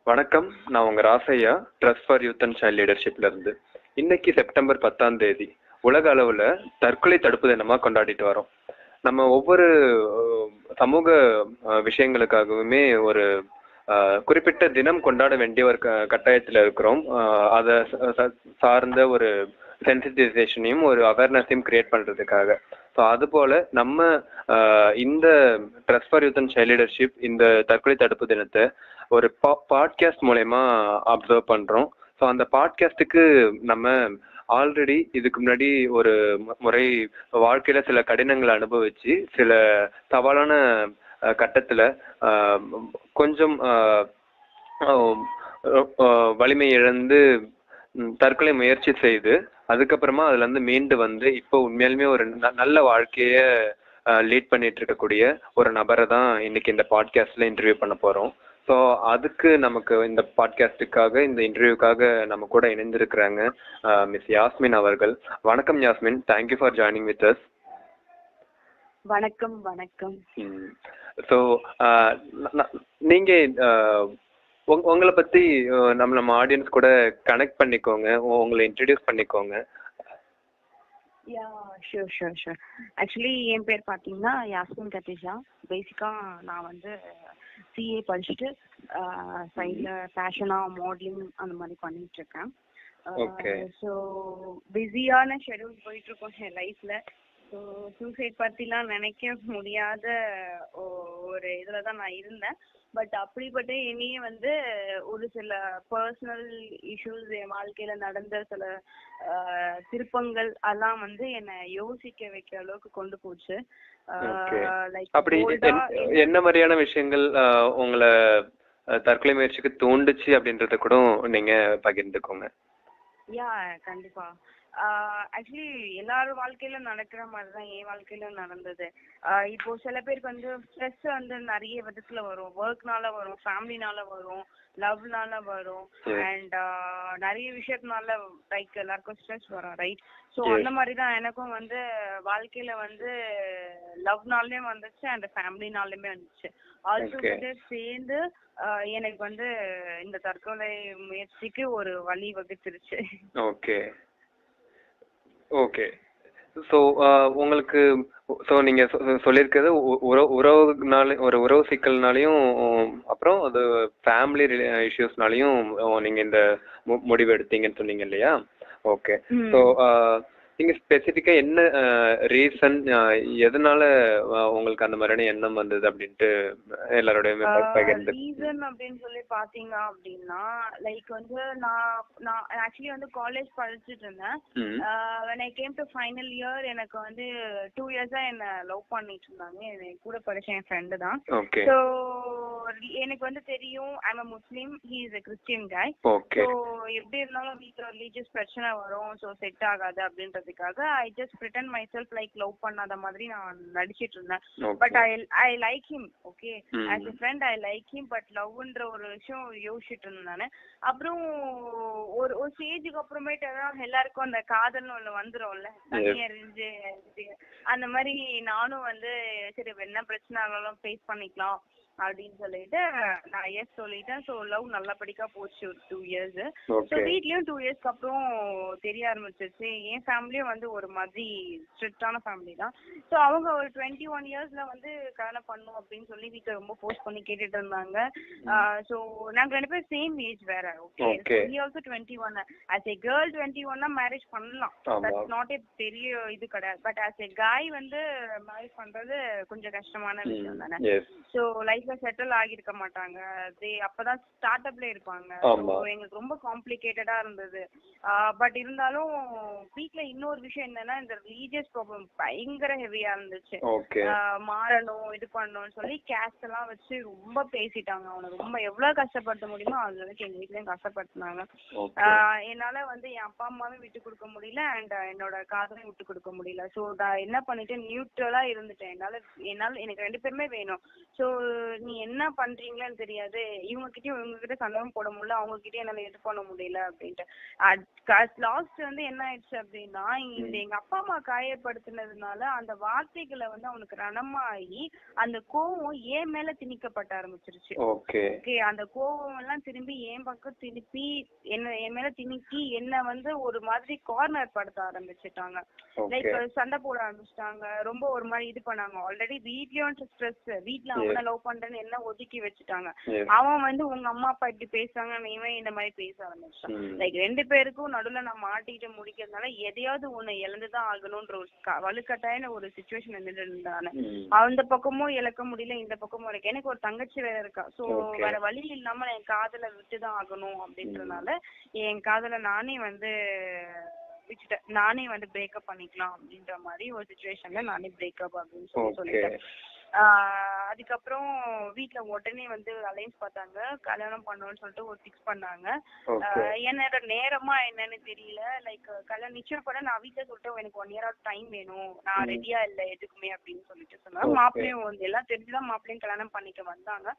வணக்கம் நான் உங்க Rasaiah trust for youth and child லீடர்ஷிப்ல இருந்து இன்னைக்கு செப்டம்பர் பத்தாம் தேதி உலக அளவுல தற்கொலை தடுப்பு தினமா கொண்டாடிட்டு வரோம் நம்ம ஒவ்வொரு அஹ், சமூக அஹ், விஷயங்களுக்காகவுமே ஒரு அஹ், குறிப்பிட்ட தினம் கொண்டாட வேண்டிய ஒரு க கட்டாயத்தில் இருக்கிறோம் அஹ், அதை ச- ச- சார்ந்த ஒரு சென்சிட்டைசேஷனையும் ஒரு அவேர்னஸையும் கிரியேட் பண்றதுக்காக ஸோ அதுபோல நம்ம அஹ், இந்த trust for youth and child leadership இந்த தற்கொலை தடுப்பு தினத்தை ஒரு பா பாட்காஸ்ட் மூலயமா அப்சர்வ் பண்றோம் ஸோ அந்த பாட்காஸ்ட்டுக்கு நம்ம ஆல்ரெடி இதுக்கு முன்னாடி ஒரு மு- முறை வாழ்க்கையில சில கடினங்களை அனுபவிச்சு சில சவாலான அஹ், கட்டத்துல அஹ், கொஞ்சம் அஹ், அஹ், அஹ், வலிமை இழந்து ம், தற்கொலை முயற்சி செய்து அதுக்கப்புறமா அதுல இருந்து மீண்டு வந்து இப்போ உண்மையாலுமே ஒரு ந- நல்ல வாழ்க்கைய லீட் பண்ணிட்டு இருக்கக்கூடிய ஒரு நபரை தான் இன்னைக்கு இந்த பாட்காஸ்ட்ல இன்டர்வியூ பண்ண போறோம் ஸோ அதுக்கு நமக்கு இந்த பாட்காஸ்டுக்காக இந்த இன்டர்வியூக்காக நம்ம கூட இணைந்திருக்கிறாங்க மிஸ் யாஸ்மின் அவர்கள் வணக்கம் Yasmin thank you for joining with us வணக்கம் வணக்கம் ஸோ நீங்க அஹ், உங்க- உங்களை பத்தி அஹ், நம்ம நம்ம ஆடியன்ஸ் கூட கனெக்ட் பண்ணிக்கோங்க உ- உங்களை இன்ட்ரடியூஸ் பண்ணிக்கோங்க yeah sure sure sure actually என் பேர் பார்த்தீங்கன்னா யாஸ்மின் கத்திஷா பேசிக்காக நான் வந்து சிஏ படிச்சுட்டு சைடில் ஃபேஷனாக மாடலிங் அந்த மாதிரி பண்ணிட்டு இருக்கேன் Okay. ஸோ பிஸியான ஷெடியூல் போயிட்டு இருக்கோம் என் லைஃப்ல ஸோ சூசைட் பற்றிலாம் நினைக்க முடியாத ஒ- ஒரு இதில் தான் நான் இருந்தேன் பட் அப்படிப்பட்ட என்னையே வந்து ஒரு சில பர்சனல் இஷ்யூஸ் என் வாழ்க்கையில நடந்த சில ஆஹ், திருப்பங்கள் எல்லாம் வந்து என்னை யோசிக்க வைக்கிற அளவுக்கு கொண்டு போச்சு Okay. லைக் அப்படி என்- என்ன மாதிரியான விஷயங்கள் அஹ், உங்களை அஹ், தற்கொலை முயற்சிக்கு தூண்டுச்சு அப்படின்றத கூட நீங்க பகிர்ந்துக்கோங்க யா கண்டிப்பா ஆக்சுவலி எல்லார் வாழ்க்கையில நடக்கிற மாதிரி தான் என் வாழ்க்கையில நடந்தது ஆஹ் இப்போ சில பேருக்கு வந்து ஸ்ட்ரெஸ் வந்து நிறைய விதத்துல வரும் ஒர்க்னால வரும் ஃபேமிலினால வரும் லவ்னால வரும் Yes. அண்ட் நிறைய விஷயத்தினால லைக் எல்லாருக்கும் ஸ்ட்ரெஸ் வரும் ரைட் ஸோ Yes. அந்த மாதிரி தான் எனக்கும் வந்து வாழ்க்கையில வந்து லவ்னாலுமே வந்துச்சு அண்ட் ஃபேமிலினாலுமே வந்துச்சு ஆல்சோ Okay. சேர்ந்து ஆஹ் எனக்கு வந்து இந்த தற்கொலை முயற்சிக்கு ஒரு வழி வகுத்துருச்சு ஓகே ஓகே ஸோ உங்களுக்கு ஸோ நீங்க சொ- சொ- சொல்லியிருக்கிறது உ- உறவு உறவுனால ஒரு உறவு சிக்கல்னாலையும் உம், அப்புறம் அது ஃபேமிலி இஷ்யூஸ்னாலையும் நீங்க இந்த மு- முடிவு எடுத்தீங்கன்னு சொன்னீங்க இல்லையா ஓகே ம். ஸோ நீங்க ஸ்பெசிஃபிக்கா என்ன ரீசன் எதனால அஹ், உங்களுக்கு அந்த மாதிரியான எண்ணம் வந்தது அப்படின்ட்டு எல்லாரோடையுமே ப- பகிர்ந்து ரீசன் அப்படின்னு சொல்லி பாத்தீங்க அப்படின்னா லைக் வந்து நான் நான் ஆக்சுவலி வந்து காலேஜ் படிச்சுட்டு இருந்தேன் ம் when I came to final year எனக்கு வந்து டூ இயர்ஸா என்ன லவ் பண்ணிட்டு இருந்தாங்க என் கூட படிச்ச என் ஃப்ரெண்டு தான் ஓகே ஸோ எனக்கு வந்து தெரியும் I'm a Muslim he is a Christian guy okay so எப்படி இருந்தாலும் வீட்டில் ரிலீஜியஸ் பிரச்சனை வரும் ஸோ செட் ஆகாது அப்படின்றதுக்காக I just pretend myself like love பண்ணாத மாதிரி நான் நடிச்சிட்டு இருந்தேன் but I I like him okay hmm. As a friend I like him but லவ்ன்ற ஒரு விஷயம் யோசிச்சுட்டு இருந்தேன் நானு. அப்புறம் ஒரு ஒரு ஸ்டேஜுக்கு அப்புறமேட்டு தான் எல்லாருக்கும் அந்த காதல்னு ஒண்ணு வந்துரும்ல தண்ணி அறிஞ்சு அந்த மாதிரி நானும் வந்து சரி என்ன பிரச்சனை ஆனாலும் ஃபேஸ் பண்ணிக்கலாம் அப்படின்னு சொல்லிட்டு நான் எஸ் சொல்லிட்டேன் ஸோ லவ் நல்லபடிக்கா போச்சு ஒரு டூ இயர்ஸ் ஸோ ஓகே வீட்லயும் டூ இயர்ஸ்க்கு அப்புறம் தெரிய ஆரம்பிச்சிருச்சு என் ஃபேமிலியும் வந்து ஒரு மாதிரி ஸ்ட்ரிக்டான ஃபேமிலி தான் ஸோ அவங்க ஒரு டுவெண்ட்டி ஒன் இயர்ஸ்ல வந்து கல்யாணம் பண்ணும் அப்படின்னு சொல்லி வீட்டில் ரொம்ப ஃபோர்ஸ் பண்ணி கேட்டுட்டு இருந்தாங்க ஸோ நாங்க ரெண்டு பேரும் சேம் ஏஜ் வேற okay Okay. He also twenty one as a girl twenty ஒன்னா மேரேஜ் பண்ணலாம் ஆமா. தட்ஸ் நாட் ஏ பெரிய இது கிடையாது பட் ஆஸ் ஏ காய் வந்து மேரேஜ் பண்றது கொஞ்சம் கஷ்டமான விஷயம் தானே எஸ் ஸோ லைஃப்ல செட்டில் ஆகியிருக்க மாட்டாங்க தே அப்பதான் ஸ்டார்ட் அப்ல இருப்பாங்க ஆமா. So, எங்களுக்கு ரொம்ப காம்ப்ளிகேட்டடா இருந்தது பட் இருந்தாலும் வீட்ல இன்னொரு விஷயம் என்னன்னா இந்த ரிலீஜியஸ் ப்ராப்ளம் பயங்கர ஹெவியா இருந்துச்சு ஓகே ஆஹ் மாறணும் இது பண்ணணும்னு சொல்லி கேஸ்ட் எல்லாம் வச்சு ரொம்ப பேசிட்டாங்க அவனை ரொம்ப எவ்வளவு கஷ்டப்படுத்த முடியுமோ அந்த அளவுக்கு எங்க வீட்லயும் கஷ்டப்படுத்தினாங்க ஓகே ஆஹ் என்னால வந்து என் அப்பா அம்மாவையும் விட்டு கொடுக்க முடியல அண்ட் என்னோட காதலையும் விட்டு கொடுக்க முடியல ஸோ நான் என்ன பண்ணிட்டேன் நியூட்ரலா இருந்துட்டேன் என்னால என்னால எனக்கு ரெண்டு பேருமே வேணும் ஸோ நீ என்ன பண்றீங்களான்னு தெரியாது இவங்க கிட்டயும் இவங்க கிட்ட சண்டை போட முடியல அவங்க கிட்டயும் என்னால இது பண்ண முடியல அப்படின்ட்டு லாஸ்ட் வந்து என்ன ஆயிடுச்சு அப்படின்னா இந்த எங்க அப்பா அம்மா காயப்படுத்தினதுனால அந்த வார்த்தைகளை வந்து அவனுக்கு ரணமாகி அந்த கோவம் ஏன் மேல திணிக்கப்பட்ட ஆரம்பிச்சிருச்சு ஓகே ஓகே அந்த கோவம் எல்லாம் திரும்பி என் பக்கம் திருப்பி என்ன என் மேல திணிக்கி என்ன வந்து ஒரு மாதிரி கார்னர் படுத்த ஆரம்பிச்சிட்டாங்க லைக் ஓகே சண்டை போட ஆரம்பிச்சிட்டாங்க ரொம்ப ஒரு மாதிரி இது பண்ணாங்க ஆல்ரெடி வீட்லயும் ஸ்ட்ரெஸ் வீட்ல அவன லவ் பண்றேன்னு என்ன ஒதுக்கி வச்சுட்டாங்க எஸ் அவன் வந்து உங்க அம்மா அப்பா இப்படி பேசுறாங்க இவன் இந்த மாதிரி பேச ஆரம்பிச்சான் ம் லைக் ரெண்டு பேருக்கும் நடுவுல நான் மாட்டிட்டு முடிக்கிறதுனால எதையாவது ஒண்ணு இழந்துதான் ஆகணும்ன்ற ஒரு க- வலுக்கட்டாயான ஒரு சுச்சுவேஷன் இருந்துட்டு இருந்தானே ம் அந்த பக்கமும் இழக்க முடியல இந்த பக்கமும் இருக்கு எனக்கு ஒரு தங்கச்சி வேற இருக்கா சோ Okay. வேற வழி இல்லாம என் காதல விட்டுதான் ஆகணும் அப்படின்றதுனால என் காதல நானே வந்து விட்டுட்டேன் நானே வந்து பிரேக்கப் பண்ணிக்கலாம் அப்படின்ற மாதிரி ஒரு சுச்சுவேஷன்ல நானே பிரேக்கப் அப்படின்னு சொல்லி ஓகே சொல்லிட்டேன் ஆஹ் அதுக்கப்புறம் வீட்ல உடனே வந்து அலைன்ஸ் பார்த்தாங்க கல்யாணம் பண்ணணும்னு சொல்லிட்டு ஒரு ஃபிக்ஸ் பண்ணாங்க ஓகே ஆஹ் என்னோட நேரமா என்னன்னு தெரியல லைக் கல்யாணம் நிச்சயம் பண்ண நான் வீட்ல சொல்லிட்டு எனக்கு ஒன் இயர் டைம் வேணும் நான் ம். ரெடியா இல்ல எதுக்குமே அப்படின்னு சொல்லிட்டு சொன்னாங்க Okay. மாப்பிள்ளையும் வந்து எல்லாம் தெரிஞ்சுதான் மாப்பிள்ளையும் கல்யாணம் பண்ணிக்க வந்தாங்க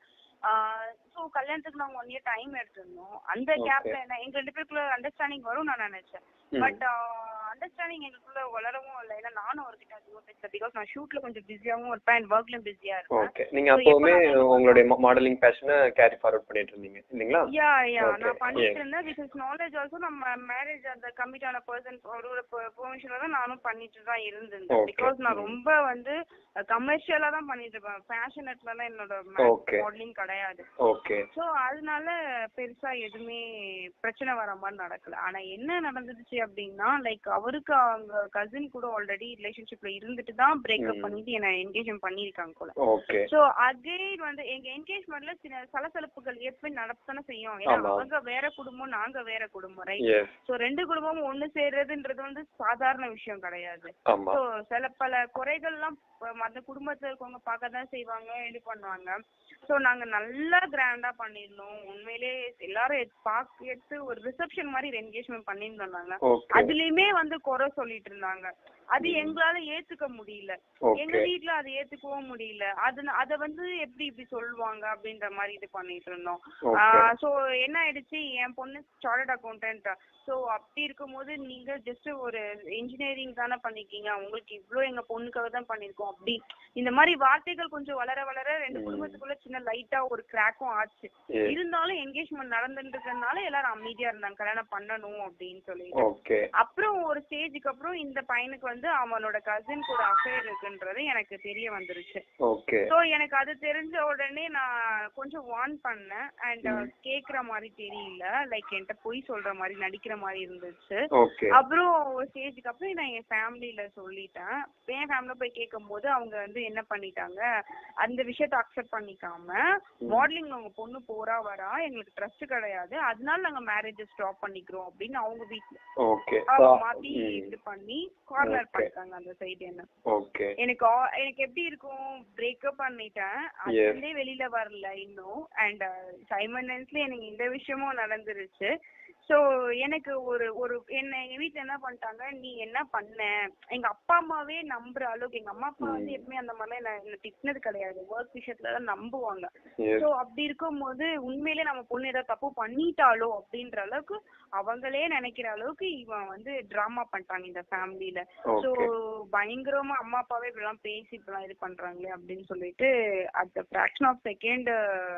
ஸோ கல்யாணத்துக்கு நாங்க ஒன் இயர் டைம் எடுத்திருந்தோம் அந்த Okay. கேப்ல என்ன எங்க ரெண்டு பேருக்குள்ள அண்டர்ஸ்டாண்டிங் வரும் நான் நினைச்சேன் ம் பட் அண்டர்ஸ்டாண்டிங் எங்களுக்குள்ள வளரவும் இல்லை ஏன்னா நானும் அவர்கிட்ட அதிகமாக பேசல பிகாஸ் நான் ஷூட்ல கொஞ்சம் பிஸியாகவும் இருப்பேன் அண்ட் ஒர்க்லயும் பிஸியா இருப்பேன் ஓகே நீங்க So, அப்பவுமே எப்ப நான் உங்களுடைய மாடலிங் பேஷனை கேரி ஃபார்வர்ட் பண்ணிட்டு இருந்தீங்க இல்லைங்களா யா யா Okay, நான் பண்ணிட்டு yes. இருந்தேன் பிகாஸ் நாலேஜ் ஆல்சோ நம்ம மேரேஜ் அந்த கமிட் ஆன பர்சன் ஒரு பெர்மிஷன்ல தான் நானும் பண்ணிட்டு தான் இருந்திருந்தேன் Okay. பிகாஸ் நான் ம். ரொம்ப வந்து கமர்ஷியலா தான் பண்ணிட்டு இருப்பேன் ஃபேஷனட்லாம் என்னோட Okay. மாடலிங் கிடையாது ஓகே ஸோ அதனால பெருசா எதுவுமே பிரச்சனை வர மாதிரி நடக்கல ஆனா என்ன நடந்துச்சு அப்படின்னா லைக் அவருக்கு அவங்க கசின் கூட ஆல்ரெடி ரிலேஷன்ஷிப்ல இருந்துட்டு தான் பிரேக்கப் ம். பண்ணிட்டு என்ன என்கேஜ்மெண்ட் பண்ணிருக்காங்க போல ஓகே சோ அகைன் வந்து எங்க என்கேஜ்மெண்ட்ல சில சலசலப்புகள் எப்படி நடத்தானே செய்யும் ஏன்னா ஆமா. அவங்க வேற குடும்பம் நாங்க வேற குடும்பம் ரைட் எஸ் சோ ரெண்டு குடும்பமும் ஒண்ணு சேர்றதுன்றது வந்து சாதாரண விஷயம் கிடையாது ஆமா சோ சில பல குறைகள்லாம் ப- மத்த குடும்பத்துல இருக்கவங்க பார்க்க தான் செய்வாங்க இது பண்ணுவாங்க சோ நாங்க நல்லா கிராண்டா பண்ணிருந்தோம் உண்மையிலே எல்லாரும் எத்- பாக்க எடுத்து ஒரு ரிசப்ஷன் மாதிரி என்கேஜ்மெண்ட் பண்ணிருந்தோம் நாங்க ஓகே அதுலயுமே வந்து குறை சொல்லிட்டு இருந்தாங்க அது எங்களால ஏத்துக்க முடியல எங்க ஓகே வீட்ல அதை ஏத்துக்கவும் முடியல அது அத வந்து எப்படி இப்படி சொல்லுவாங்க அப்படின்ற மாதிரி இது பண்ணிட்டு இருந்தோம் ஓகே சோ என்ன ஆயிடுச்சு என் பொண்ணு சார்ட்டர்ட் அக்கௌண்டன்ட் சோ அப்படி இருக்கும்போது நீங்க ஜஸ்ட் ஒரு இன்ஜினியரிங் தானே பண்ணிருக்கீங்க உங்களுக்கு இவ்ளோ எங்க பொண்ணுக்காக தான் பண்ணிருக்கோம் அப்படி இந்த மாதிரி வார்த்தைகள் கொஞ்சம் வளர வளர ரெண்டு ம். குடும்பத்துக்குள்ள சின்ன லைட்டா ஒரு கிராக்கும் ஆச்சு Yes. இருந்தாலும் என்கேஜ்மெண்ட் நடந்துட்டு இருக்கறதுனால எல்லாரும் அமைதியா இருந்தாங்க கல்யாணம் பண்ணணும் அப்படின்னு சொல்லிட்டு ஓகே அப்புறம் ஒரு ஸ்டேஜுக்கு அப்புறம் இந்த பையனுக்கு வந்து அவனோட கசின் கூட அஃபேர் இருக்குன்றது எனக்கு தெரிய வந்துருச்சு ஓகே சோ எனக்கு அது தெரிஞ்ச உடனே நான் கொஞ்சம் வார்ன் பண்ணேன் அண்ட் ம். கேக்குற மாதிரி தெரியல லைக் என்கிட்ட பொய் சொல்ற மாதிரி நடிக்கிற மாதிரி இருந்துச்சு ஓகே அப்புறம் ஒரு ஸ்டேஜுக்கு அப்புறம் நான் என் ஃபேமிலியில சொல்லிட்டேன் என் ஃபேமிலில போய் கேட்கும்போது அவங்க வந்து என்ன பண்ணிட்டாங்க அந்த விஷயத்த அக்செப்ட் பண்ணிக்காம மாடலிங் உங்க பொண்ணு போறா வரா எங்களுக்கு ட்ரஸ்ட் கிடையாது அதனால நாங்க மேரேஜ் ஸ்டாப் பண்ணிக்கிறோம் அப்படின்னு அவங்க வீட்ல ஓகே அவங்க மாத்தி ம் இது பண்ணி கார்னர் Okay. பண்ணிட்டாங்க அந்த சைடு என்ன ஓகே எனக்கு ஆ- எனக்கு எப்படி இருக்கும் பிரேக்கப் பண்ணிட்டேன் அதுல Yes. இருந்தே வெளியில வரல இன்னும் அண்ட் சைமண்டன்ஸ்லி எனக்கு இந்த விஷயமும் நடந்துருச்சு சோ எனக்கு ஒரு ஒரு என்ன எங்க வீட்ல என்ன பண்ணிட்டாங்க நீ என்ன பண்ண எங்க அப்பா அம்மாவே நம்புற அளவுக்கு எங்க அம்மா அப்பா வந்து ம். எப்பவுமே அந்த மாதிரிலாம் என்ன என்ன திட்டினது கிடையாது ஒர்க் விஷயத்துல தான் நம்புவாங்க எஸ் சோ அப்படி இருக்கும்போது உண்மையிலே நம்ம பொண்ணு ஏதாவது தப்பு பண்ணிட்டாலோ அப்படின்ற அளவுக்கு அவங்களே நினைக்கிற அளவுக்கு இவன் வந்து டிராமா பண்ணிட்டாங்க இந்த ஃபேமிலில சோ ஓகே பயங்கரமா அம்மா அப்பாவே இப்படிலாம் பேசி இப்படிலாம் இது பண்றாங்களே அப்படின்னு சொல்லிட்டு at the fraction of second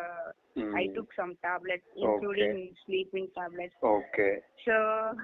I hmm took some tablet including sleeping tablet okay so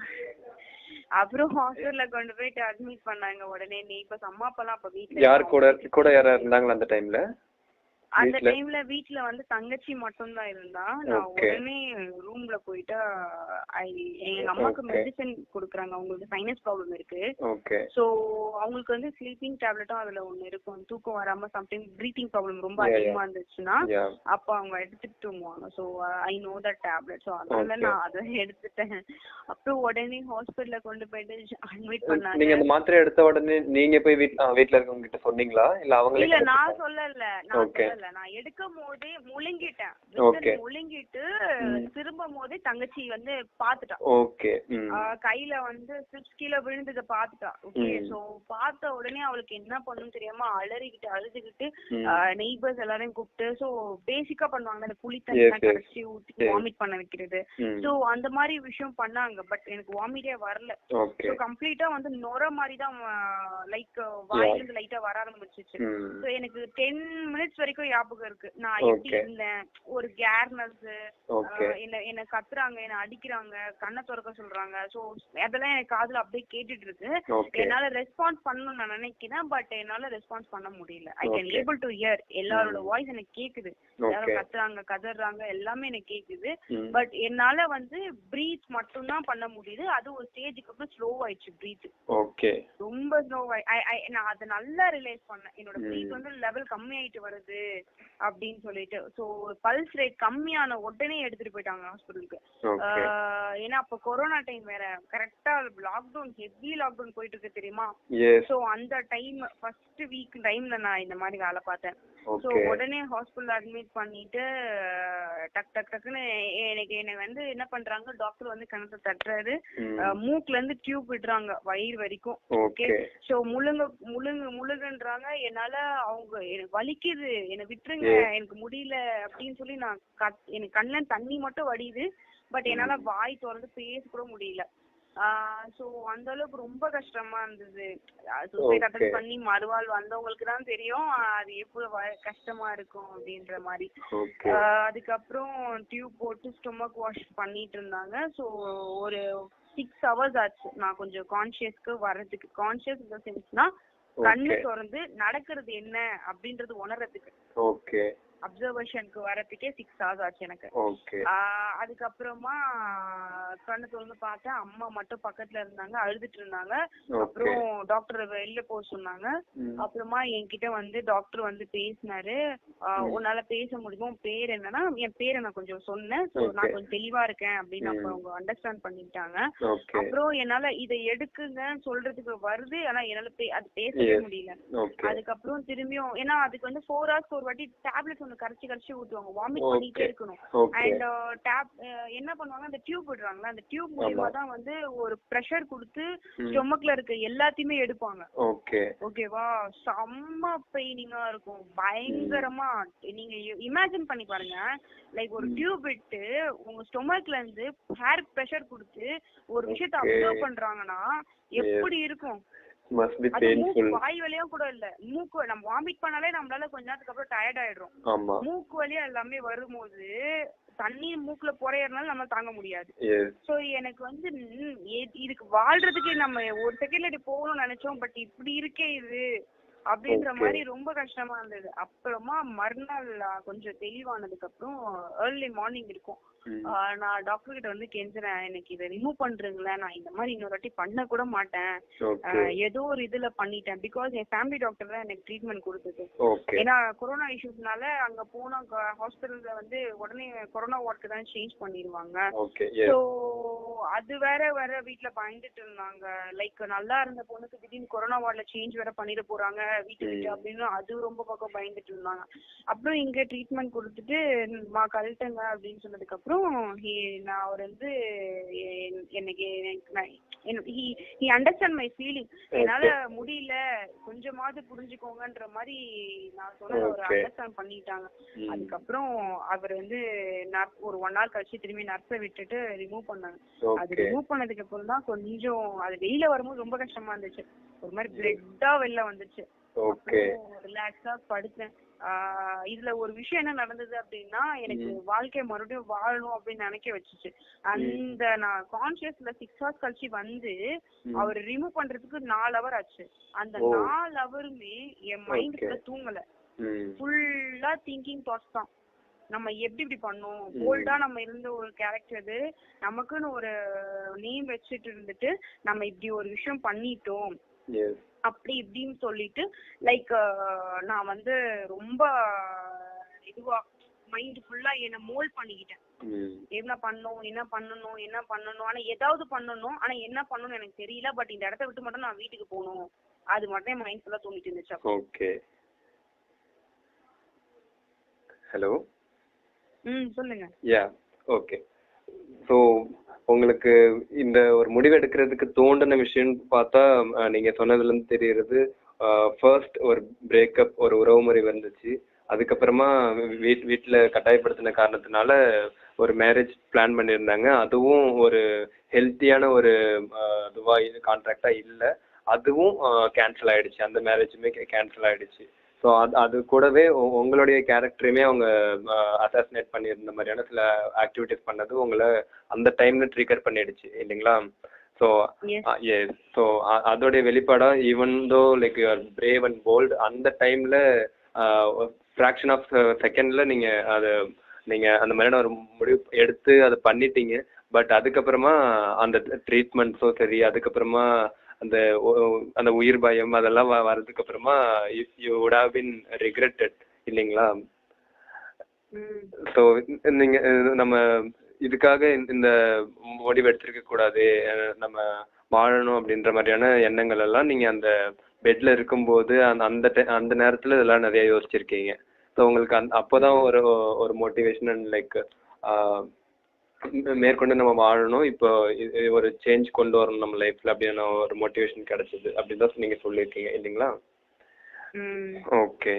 அப்புறம் ஹாஸ்பிட்டல்ல கொண்டு போயிட்டு அட்மிட் பண்ணாங்க உடனே நீ இப்ப அம்மா அப்பெல்லாம் அப்ப வீட்ல யார் கூட கூட யாரா இருந்தாங்களா அந்த டைம்ல அந்த வீட்ல? டைம்ல வீட்ல வந்து தங்கச்சி மட்டும் தான் இருந்தா நான் Okay. உடனே ரூம்ல போயிட்டு I எங்க அம்மாக்கு Okay. மெடிசன் கொடுக்குறாங்க அவங்களுக்கு சைனஸ் ப்ராப்ளம் இருக்கு ஓகே சோ அவங்களுக்கு வந்து ஸ்லீப்பிங் டேப்லெட்டும் அதுல ஒண்ணு இருக்கும் தூக்கம் வராம சம்டைம் ப்ரீத்திங் ப்ராப்ளம் ரொம்ப Yeah, yeah. அதிகமா இருந்துச்சுன்னா யா அப்ப அவங்க எடுத்துட்டு தூங்குவாங்க so I know that tablet so அதனால Okay. நான் அதை எடுத்துட்டேன் அப்புறம் உடனே ஹாஸ்பிட்டல்ல கொண்டு போயிட்டு அட்மிட் நீங்க பண்ணாங்க அந்த மாத்திரை எடுத்த உடனே நீங்க போய் வீட்ல வீட்ல இருக்கவங்க கிட்ட சொன்னீங்களா இல்ல அவங்களே இல்ல நான் கொடுத்தாங்களா? சொல்லல நான் Okay. சொல்லல இல்ல நான் எடுக்கும் போதே முழுங்கிட்டேன் Okay. Whistle முழுங்கிட்டு ம். திரும்பும் போதே தங்கச்சி வந்து பாத்துட்டா ஓகே ம் ஆ, கையில வந்து சிப்ஸ் கீழே விழுந்ததை பாத்துட்டா ஓகே ம். சோ பார்த்த உடனே அவளுக்கு என்ன பண்ணணும் தெரியாம அலறிக்கிட்டு அழுதுகிட்டு ம். நெய்பர்ஸ் எல்லாரையும் கூப்பிட்டு சோ பேசிக்கா பண்ணுவாங்க அந்த புளி Yes, தண்ணி yes. கரைச்சி ஊத்தி Yes. வாமிட் பண்ண வைக்கிறது ம் சோ அந்த மாதிரி விஷயம் பண்ணாங்க பட் எனக்கு வாமிட்டே வரல ஓகே சோ கம்ப்ளீட்டா வந்து நுர மாதிரி தான் லைக் வாயில இருந்து லைட்டா வர ஆரம்பிச்சிச்சு ம் சோ எனக்கு டென் மினிட்ஸ் வரைக்கும் ஞாபகம் இருக்கு நான் எப்படி Okay. இருந்தேன் ஒரு கேர்னஸ் ஓகே என்ன என்ன கத்துறாங்க என்ன அடிக்கிறாங்க கண்ணை திறக்க சொல்றாங்க சோ அதெல்லாம் எனக்கு காதுல அப்படியே கேட்டுட்டு இருக்கு ஓகே என்னால ரெஸ்பான்ஸ் பண்ணணும்னு நான் நினைக்கிறேன் பட் என்னால ரெஸ்பான்ஸ் பண்ண முடியல I can Okay. Able to hear எல்லாரோட ம். வாய்ஸ் எனக்கு கேக்குது ஓகே எல்லாரும் கத்துறாங்க கதறாங்க எல்லாமே எனக்கு கேக்குது ம் பட் என்னால வந்து பிரீத் மட்டும் தான் பண்ண முடியுது அது ஒரு ஸ்டேஜுக்கு அப்புறம் ஸ்லோ ஆயிடுச்சு பிரீத் ஓகே ரொம்ப ஸ்லோ நான் அதை நல்லா ரிலைஸ் பண்ணேன் என்னோட ம். பிரீத் வந்து லெவல் கம்மி ஆயிட்டு வருது அப்படின்னு சொல்லிட்டு சோ பல்ஸ் ரேட் கம்மியான உடனே எடுத்துட்டு போயிட்டாங்க ஹாஸ்பிட்டலுக்கு ஓகே ஏன்னா அப்ப கொரோனா டைம் வேற கரெக்டா லாக்டவுன் ஹெவி லாக்டவுன் போயிட்டு இருக்கு தெரியுமா எஸ் சோ அந்த டைம் ஃபர்ஸ்ட் வீக் டைம்ல நான் இந்த மாதிரி வேலை பார்த்தேன் சோ ஓகே உடனே ஹாஸ்பிட்டல் அட்மிட் பண்ணிட்டு டக் டக் டக்குன்னு எ- எனக்கு எனக்கு வந்து என்ன பண்றாங்க டாக்டர் வந்து கணத்தை தட்டுறாரு ம் அஹ், மூக்குல இருந்து டியூப் விடுறாங்க வயிறு வரைக்கும் ஓகே சோ முழுங்க முழுங்கு முழுகுன்றாங்க என்னால அவங்க எனக்கு வலிக்குது என்னை விட்டுருங்க எனக்கு முடியல அப்படின்னு சொல்லி நான் கத் எனக்கு கண்ணுல தண்ணி மட்டும் வடியுது பட் என்னால வாய் திறந்து பேச கூட முடியல சோ அந்த அளவுக்கு ரொம்ப கஷ்டமா இருந்தது சூசைட் அட்டன் Okay. பண்ணி மறுவாழ் வந்தவங்களுக்கு தான் தெரியும் அது எவ்வளவு வ- கஷ்டமா இருக்கும் அப்படின்ற மாதிரி ஓகே ஆஹ் அதுக்கப்புறம் டியூப் போட்டு ஸ்டொமக் வாஷ் பண்ணிட்டு இருந்தாங்க ஸோ ஒரு சிக்ஸ் ஹவர்ஸ் ஆச்சு நான் கொஞ்சம் கான்ஷியஸ்க்கு வர்றதுக்கு கான்ஷியஸ் இந்த சென்ஸ்னா கண்ணு ஓகே திறந்து நடக்கிறது என்ன அப்படின்றது உணர்றதுக்கு ஓகே அப்சர்வேஷனுக்கு வரதுக்கே சிக்ஸ் ஹவர்ஸ் ஆச்சு எனக்கு ஓகே ஆஹ் அதுக்கப்புறமா கண்ணு திறந்து பார்த்தேன் அம்மா மட்டும் பக்கத்துல இருந்தாங்க அழுதுட்டு இருந்தாங்க ஓகே அப்புறம் டாக்டர் வெளில போக சொன்னாங்க ம் அப்புறமா என்கிட்ட வந்து டாக்டர் வந்து பேசினாரு ஆஹ் ம். உன்னால பேச முடியுமா உன் பேர் என்னன்னா என் பேரை நான் கொஞ்சம் சொன்னேன் சோ Okay. நான் கொஞ்சம் தெளிவா இருக்கேன் அப்படின்னு அப்ப ம். அவங்க அண்டர்ஸ்டாண்ட் பண்ணிட்டாங்க ஓகே அப்புறம் என்னால இதை எடுக்குங்கன்னு சொல்றதுக்கு வருது ஆனா என்னால பே- அது பேசவே Yes. முடியல ஓகே அதுக்கப்புறம் திரும்பியும் ஏன்னா அதுக்கு வந்து ஃபோர் ஹவர்ஸ் ஒரு வாட்டி டேப்லெட் ஒன்று கரைச்சி கரைச்சி ஊத்துவாங்க வாமிட் Okay. பண்ணிட்டே இருக்கணும் ஓகே அண்ட் டேப் என்ன பண்ணுவாங்க அந்த டியூப் விடுறாங்களா அந்த டியூப் மூலியமா தான் வந்து ஒரு ப்ரெஷர் கொடுத்து ம். ஸ்டொமக்ல இருக்க எல்லாத்தையுமே எடுப்பாங்க ஓகே ஓகேவா செம்ம பெயினிங்கா இருக்கும் பயங்கரமா நீங்க இமேஜின் பண்ணி பாருங்க லைக் ஒரு ம். டியூப் விட்டு உங்க ஸ்டொமக்ல இருந்து ஹேர் ப்ரெஷர் கொடுத்து ஒரு விஷயத்த Okay. அப்சர்வ் பண்றாங்கன்னா எப்படி இருக்கும் மஸ்ட் பி அது மூக்கு பெயின்ஃபுல் வாய் வழியும் கூட இல்ல மூக்கு நம்ம வாமிட் பண்ணாலே நம்மளால கொஞ்ச நேரத்துக்கு அப்புறம் டயர்ட் ஆயிடுறோம் ஆமா மூக்கு வழியா எல்லாமே வரும்போது தண்ணி மூக்குல புறையறதுனால நம்ம தாங்க முடியாது எஸ் சோ எனக்கு வந்து ம், எ- இதுக்கு வாழ்றதுக்கே நம்ம ஒரு செகண்ட்ல இப்படி போகணும்னு நினைச்சோம் பட் இப்படி இருக்கே இது அப்படின்ற Okay. மாதிரி ரொம்ப கஷ்டமா இருந்தது அப்புறமா மறுநாள் ஆ, கொஞ்சம் தெளிவானதுக்கு அப்புறம் ஏர்லி மார்னிங் இருக்கும் ம் ஆ, நான் டாக்டர் கிட்ட வந்து கெஞ்சுறேன் எனக்கு இதை ரிமூவ் பண்றீங்களேன் நான் இந்த மாதிரி இன்னொரு வாட்டி பண்ண கூட மாட்டேன் ஆ, ஓகே ஏதோ ஒரு இதுல பண்ணிட்டேன் பிகாஸ் என் ஃபேமிலி டாக்டர் தான் எனக்கு ட்ரீட்மெண்ட் கொடுத்தது ஓகே ஏன்னா கொரோனா இஷ்யூஸ்னால அங்க போனா ஹாஸ்பிட்டல்ல வந்து உடனே கொரோனா வார்டுக்கு தான் சேஞ்ச் பண்ணிடுவாங்க ஓகே ஸோ எஸ் அது வேற வேற வீட்ல பயந்துட்டு இருந்தாங்க லைக் நல்லா இருந்த பொண்ணுக்கு திடீர்னு கொரோனா வார்டுல சேஞ்ச் வேற பண்ணிட போறாங்க வீட்டு விட்டு ம். அப்படின்னு அது ரொம்ப பக்கம் பயந்துட்டு இருந்தாங்க அப்புறம் இங்க ட்ரீட்மெண்ட் கொடுத்துட்டு மா கழட்டுங்க அப்படின்னு சொன்னதுக்கு அப்புறம் he- நான் அவர் வந்து எ- எனக்கு ஹி அண்டர்ஸ்டாண்ட் மை ஃபீலிங் என்னால முடியல கொஞ்சமாவது புரிஞ்சுக்கோங்கன்ற மாதிரி நான் சொன்னதை அவர் Okay. அண்டர்ஸ்டாண்ட் பண்ணிட்டாங்க ம் அதுக்கப்புறம் அவர் வந்து நர்ஸ் ஒரு ஒன் ஹவர் கழிச்சு திரும்பி நர்ஸை விட்டுட்டு ரிமூவ் பண்ணாங்க அது ஓகே ரிமூவ் பண்ணதுக்கு அப்புறம் தான் கொஞ்சம் அது வெளியில வரும்போது ரொம்ப கஷ்டமா இருந்துச்சு ஒரு மாதிரி பிளட்டா வெளில வந்துச்சு ஓகே ரிலாக்ஸா படுத்தேன் ஆஹ் இதுல ஒரு விஷயம் என்ன நடந்தது அப்படின்னா எனக்கு ம். வாழ்க்கை மறுபடியும் வாழணும் அப்படின்னு நினைக்க வச்சுச்சு அந்த நான் கான்சியஸ்ல சிக்ஸ் ஹவர்ஸ் கழிச்சு வந்து ம். அவர் ரிமூவ் பண்றதுக்கு நாலு ஹவர் ஆச்சு அந்த ஓ. நாலு ஹவருமே என் மைண்ட் Okay. ஃபுல்லா தூங்கல ம் ஃபுல்லா திங்கிங் தாட்ஸ் தான் நம்ம எப்படி இப்படி பண்ணோம் ம். போல்டா நம்ம இருந்த ஒரு கேரக்டர் நமக்குன்னு ஒரு நேம் வச்சுட்டு இருந்துட்டு நம்ம இப்படி ஒரு விஷயம் பண்ணிட்டோம் எஸ் அப்படி இப்படின்னு சொல்லிட்டு லைக் நான் வந்து ரொம்ப இதுவா மைண்ட் ஃபுல்லா என்ன மோல்ட் பண்ணிக்கிட்டேன் ம் என்ன பண்ணணும் என்ன பண்ணணும் என்ன பண்ணணும் ஆனா ஏதாவது பண்ணணும் ஆனா என்ன பண்ணணும்னு எனக்கு தெரியல பட் இந்த இடத்த விட்டு மட்டும் நான் வீட்டுக்கு போகணும் அது மட்டும் என் மைண்ட் ஃபுல்லா தோணிட்டு இருந்துச்சு அப்போ. ஓகே ஹலோ ம் சொல்லுங்க யா ஓகே ஸோ உங்களுக்கு இந்த ஒரு முடிவு எடுக்கிறதுக்கு தோண்டின விஷயம் பார்த்தா அஹ், நீங்க சொன்னதுல இருந்து தெரியறது ஃபர்ஸ்ட் ஒரு பிரேக்கப் ஒரு உறவு முறை வந்துச்சு அதுக்கப்புறமா வீட் வீட்டில் கட்டாயப்படுத்தின காரணத்தினால ஒரு மேரேஜ் பிளான் பண்ணியிருந்தாங்க அதுவும் ஒரு ஹெல்த்தியான ஒரு அஹ், இதுவா இது கான்ட்ராக்டா இல்லை அதுவும் கேன்சல் ஆயிடுச்சு அந்த மேரேஜுமே கேன்சல் ஆயிடுச்சு ஸோ அது அது கூடவே உ- உங்களுடைய கேரக்டரையுமே அவங்க அசாசினேட் பண்ணியிருந்த மாதிரியான சில ஆக்டிவிட்டிஸ் பண்ணது உங்களை அந்த டைம்ல ட்ரிகர் பண்ணிடுச்சு இல்லைங்களா ஸோ Yes. எஸ் ஸோ அதோடைய வெளிப்பாடா even though like you are brave and bold அந்த டைம்ல ஃப்ராக்ஷன் ஆஃப் செகண்ட்ல நீங்க அதை நீங்க அந்த மாதிரியான ஒரு முடிவு எடுத்து அதை பண்ணிட்டீங்க பட் அதுக்கப்புறமா அந்த ட்ரீட்மெண்ட்ஸோ சரி அதுக்கப்புறமா அந்த ஒ- அந்த உயிர் பயம் அதெல்லாம் வ- வர்றதுக்கு அப்புறமா you would have been regretted இல்லைங்களா ம் ஸோ நீங்க அஹ், நம்ம இதுக்காக இந்த- இந்த முடிவு எடுத்திருக்க கூடாது அஹ், நம்ம வாழணும் அப்படின்ற மாதிரியான எண்ணங்கள் எல்லாம் நீங்க அந்த பெட்ல இருக்கும்போது அந்த அந்த ti- அந்த நேரத்துல இதெல்லாம் நிறைய யோசிச்சிருக்கீங்க ஸோ உங்களுக்கு அந்த அப்போதான் ஒரு ஒரு மோட்டிவேஷன் அண்ட் லைக் மேற்கொண்டு நம்ம வாழணும் இப்போ இது- இது ஒரு சேஞ்ச் கொண்டு வரணும் நம்ம லைஃப்ல அப்படின்னு ஒரு மோட்டிவேஷன் கிடைச்சது அப்படின்னு தான் நீங்க சொல்லியிருக்கீங்க இல்லைங்களா ம் ஓகே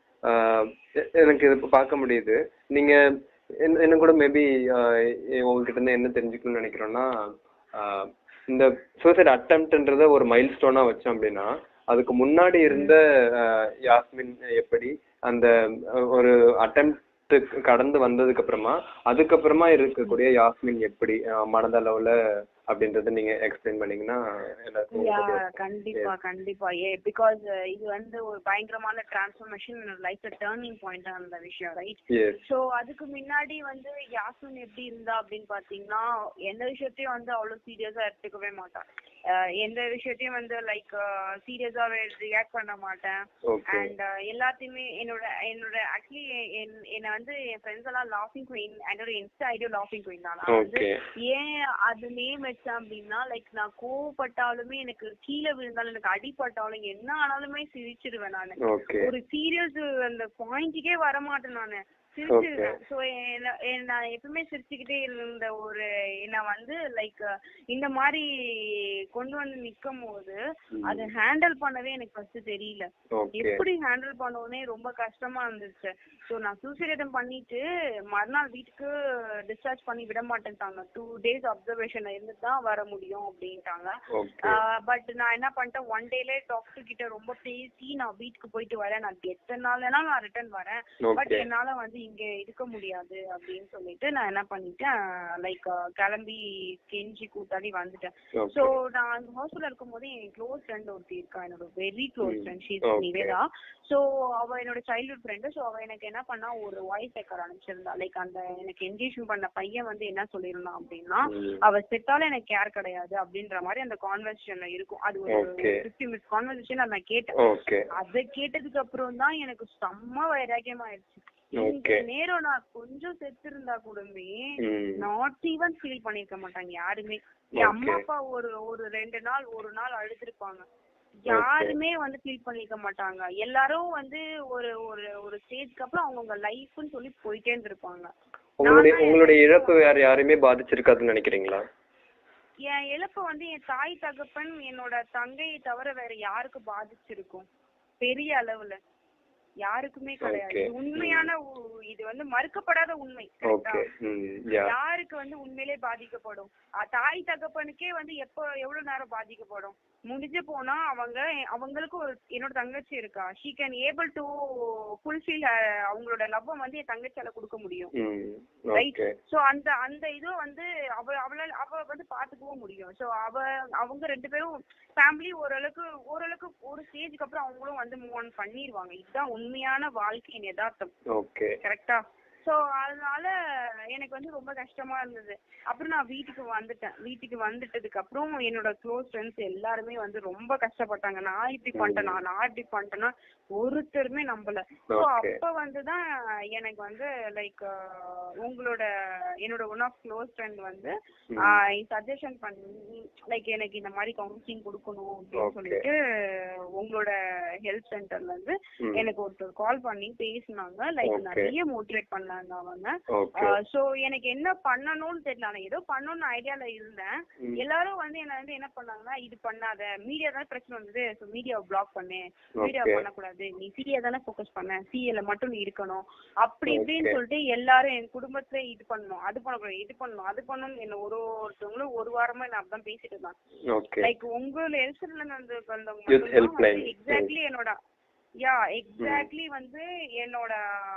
எனக்கு இது இப்ப பார்க்க முடியுது நீங்க என்ன என்ன கூட மேபி உங்ககிட்ட இருந்து என்ன தெரிஞ்சுக்கணும்னு நினைக்கிறோம்னா ஆஹ் இந்த சூசைட் அட்டம்ப்ட்ன்றத ஒரு மைல் ஸ்டோனா வச்சோம் அப்படின்னா அதுக்கு முன்னாடி இருந்த ஆஹ் யாஸ்மின் எப்படி அந்த அஹ், ஒரு அட்டம்ப்ட் கடந்து வந்ததுக்கு அப்புறமா அதுக்கப்புறமா இருக்கக்கூடிய யாஸ்மின் எப்படி ஆஹ் மனதளவுல அப்படின்றத நீங்க எக்ஸ்பிளைன் பண்ணீங்கன்னா எல்லாருக்கும் யா கொஞ்சம் கண்டிப்பா கண்டிப்பா ஏ பிகாஸ் இது வந்து ஒரு பயங்கரமான டிரான்ஸ்ஃபர்மேஷன் லைஃப்ல டேர்னிங் பாயிண்ட் அந்த விஷயம் ரைட் எஸ் சோ அதுக்கு முன்னாடி வந்து யாஸ்மின் எப்படி இருந்தா அப்படின்னு பாத்தீங்கன்னா எந்த விஷயத்தையும் வந்து அவ்வளவு சீரியஸா எடுத்துக்கவே மாட்டான் அஹ் எந்த விஷயத்தையும் வந்து லைக் சீரியஸா ரியாக்ட் பண்ண மாட்டேன் ஓகே அண்ட் எல்லாத்தையுமே என்னோட என்னோட ஆக்சுவலி என்னை வந்து என் ஃப்ரெண்ட்ஸ் எல்லாம் லாஃபிங் குயின் என்னோட இன்ஸ்டா ஐடியோ லாஃபிங் குயின் தான் நான் வந்து ஓகே ஏன் அது நேம் வச்சேன் அப்படின்னா லைக் நான் கோவப்பட்டாலுமே எனக்கு கீழே விழுந்தாலும் எனக்கு அடிபட்டாலும் என்ன ஆனாலுமே சிரிச்சிடுவேன் நானு ஓகே ஒரு சீரியஸ் அந்த பாயிண்ட்டுக்கே வர மாட்டேன் நானு சிரிச்சிருவேன் சோ நான் எப்பவுமே சிரிச்சுக்கிட்டே இருந்த ஒரு என்ன வந்து லைக் இந்த மாதிரி கொண்டு வந்து நிக்கும் போது அதை ஹேண்டில் பண்ணவே எனக்கு ஃபர்ஸ்ட் தெரியல ஓகே எப்படி ஹேண்டில் பண்ணோனே ரொம்ப கஷ்டமா இருந்துச்சு ஸோ நான் சூசைடம் பண்ணிட்டு மறுநாள் வீட்டுக்கு டிஸ்சார்ஜ் பண்ணி விட மாட்டேன்ட்டாங்க டூ டேஸ் அப்சர்வேஷன்ல இருந்து தான் வர முடியும் அப்படின்ட்டாங்க ஓகே பட் நான் என்ன பண்ணிட்டேன் ஒன் டேலே டாக்டர் கிட்ட ரொம்ப பேசி நான் வீட்டுக்கு போயிட்டு வரேன் நான் எத்தனை நாள் வேணாலும் நான் ரிட்டர்ன் வரேன் பட் ஓகே என்னால வந்து இங்க இருக்க முடியாது அப்படின்னு சொல்லிட்டு நான் என்ன பண்ணிட்டேன் லைக் கிளம்பி கெஞ்சி கூத்தாடி வந்துட்டேன் சோ ஓகே நான் அந்த ஹாஸ்டல்ல இருக்கும்போது என் க்ளோஸ் ஃப்ரெண்ட் ஒருத்தி இருக்கா என்னோட very close hmm. Friend she's Okay. Nivetha so அவ என்னோட சைல்ட்ஹுட் ஃப்ரெண்டு சோ அவ எனக்கு என்ன பண்ணா ஒரு வாய்ஸ் ரெக்கார்ட் அனுப்பிச்சிருந்தா லைக் அந்த எனக்கு என்கேஜ்மெண்ட் பண்ண பையன் வந்து என்ன சொல்லியிருந்தான் அப்படின்னா ம். அவ செத்தாலும் எனக்கு கேர் கிடையாது அப்படின்ற மாதிரி அந்த கான்வர்சேஷன்ல இருக்கும் அது ஒரு Okay. ஃபிஃப்டி மினிட்ஸ் கான்வர்சேஷன் நான் கேட்டேன் ஓகே அத கேட்டதுக்கு அப்புறம் தான் எனக்கு செம்ம வைராக்கியம் ஆயிடுச்சு இந்த Okay. நேரம் நான் கொஞ்சம் செத்து இருந்தா கூடமே ம். நாட் ஈவன் ஃபீல் பண்ணிருக்க மாட்டாங்க யாருமே என் அம்மா Okay. அப்பா ஒரு ஒரு ரெண்டு நாள் ஒரு நாள் அழுதுருப்பாங்க யாருமே வந்து ஃபீல் பண்ணிருக்க மாட்டாங்க எல்லாரும் வந்து ஒரு ஒரு ஒரு ஸ்டேஜ்க்கு அப்புறம் அவங்கவுங்க லைஃப்னு சொல்லி போயிட்டே இருந்திருப்பாங்க உங்களுடைய நான் தான் உங்களுடைய இழப்பு வேற யாரையுமே பாதிச்சிருக்காதுன்னு நினைக்கிறீங்களா என் இழப்பு வந்து என் தாய் தகப்பன் என்னோட தங்கையை தவிர வேற யாருக்கு பாதிச்சிருக்கும் பெரிய அளவுல யாருக்குமே கிடையாது Okay. இது உண்மையான உ- இது வந்து மறுக்கப்படாத உண்மை correct ஆ? ஓகே ம் யா யாருக்கு வந்து உண்மையிலே பாதிக்கப்படும் அஹ் தாய் தகப்பனுக்கே வந்து எப்போ எவ்வளவு நேரம் பாதிக்கப்படும் முடிஞ்சு போனா அவங்க அவங்களுக்கு ஒரு என்னோட தங்கச்சி இருக்கா she can able to fulfil அவங்களோட லவ்வை வந்து என் தங்கச்சியால கொடுக்க முடியும் ம் ரைட் ஓகே சோ அந்த அந்த இது வந்து அவ அவளால அவ வந்து பாத்துக்கவும் முடியும் சோ அவ அவங்க ரெண்டு பேரும் ஃபேமிலி ஓரளவுக்கு ஓரளவுக்கு ஒரு ஸ்டேஜ்க்கு அப்புறம் அவங்களும் வந்து மூவ் ஆன் பண்ணிடுவாங்க இதுதான் உண்மையான வாழ்க்கையின் யதார்த்தம் ஓகே கரெக்டா ஸோ அதனால எனக்கு வந்து ரொம்ப கஷ்டமா இருந்தது அப்புறம் நான் வீட்டுக்கு வந்துட்டேன் வீட்டுக்கு வந்துட்டதுக்கு அப்புறம் என்னோட க்ளோஸ் ஃப்ரெண்ட்ஸ் எல்லாருமே வந்து ரொம்ப கஷ்டப்பட்டாங்க நான் இப்படி பண்ணிட்டேனா நான் இப்படி பண்ணிட்டேன்னா ஒருத்தருமே நம்பல ஸோ Okay. அப்ப வந்துதான் எனக்கு வந்து லைக் உங்களோட என்னோட ஒன் ஆஃப் க்ளோஸ் ஃப்ரெண்ட் வந்து சஜஷன் பண்ணி லைக் எனக்கு இந்த மாதிரி கவுன்சிலிங் கொடுக்கணும் அப்படின்னு Okay. சொல்லிட்டு உங்களோட ஹெல்த் சென்டர்ல இருந்து ம். எனக்கு ஒருத்தர் கால் பண்ணி பேசினாங்க லைக் Okay. நிறைய மோட்டிவேட் பண்ணாங்க அவங்க ஓகே சோ எனக்கு என்ன பண்ணணும்னு தெரியல நான் ஏதோ பண்ணணும்னு ஐடியால இருந்தேன் ம். எல்லாரும் வந்து என்ன வந்து என்ன பண்ணாங்கன்னா இது பண்ணாத மீடியா தான் பிரச்சனை வந்தது ஸோ மீடியாவை பிளாக் பண்ணு மீடியா Okay. பண்ணக்கூடாது நீ சிஏ தானே ஃபோக்கஸ் பண்ண சிஏல மட்டும் நீ இருக்கணும் அப்படி இப்படின்னு Okay. சொல்லிட்டு எல்லாரும் என் குடும்பத்துல இது பண்ணணும் அது பண்ணக்கூடாது இது பண்ணணும் அது பண்ணணும் என்ன ஒரு ஒருத்தவங்களும் ஒரு வாரமா நான் அப்படிதான் பேசிட்டு இருந்தாங்க ஓகே லைக் உங்க ஹெல்த்ல வந்து வந்தவங்க Youth helpline. எக்ஸாக்ட்லி என்னோட யா எக்ஸாக்ட்லி வந்து என்னோட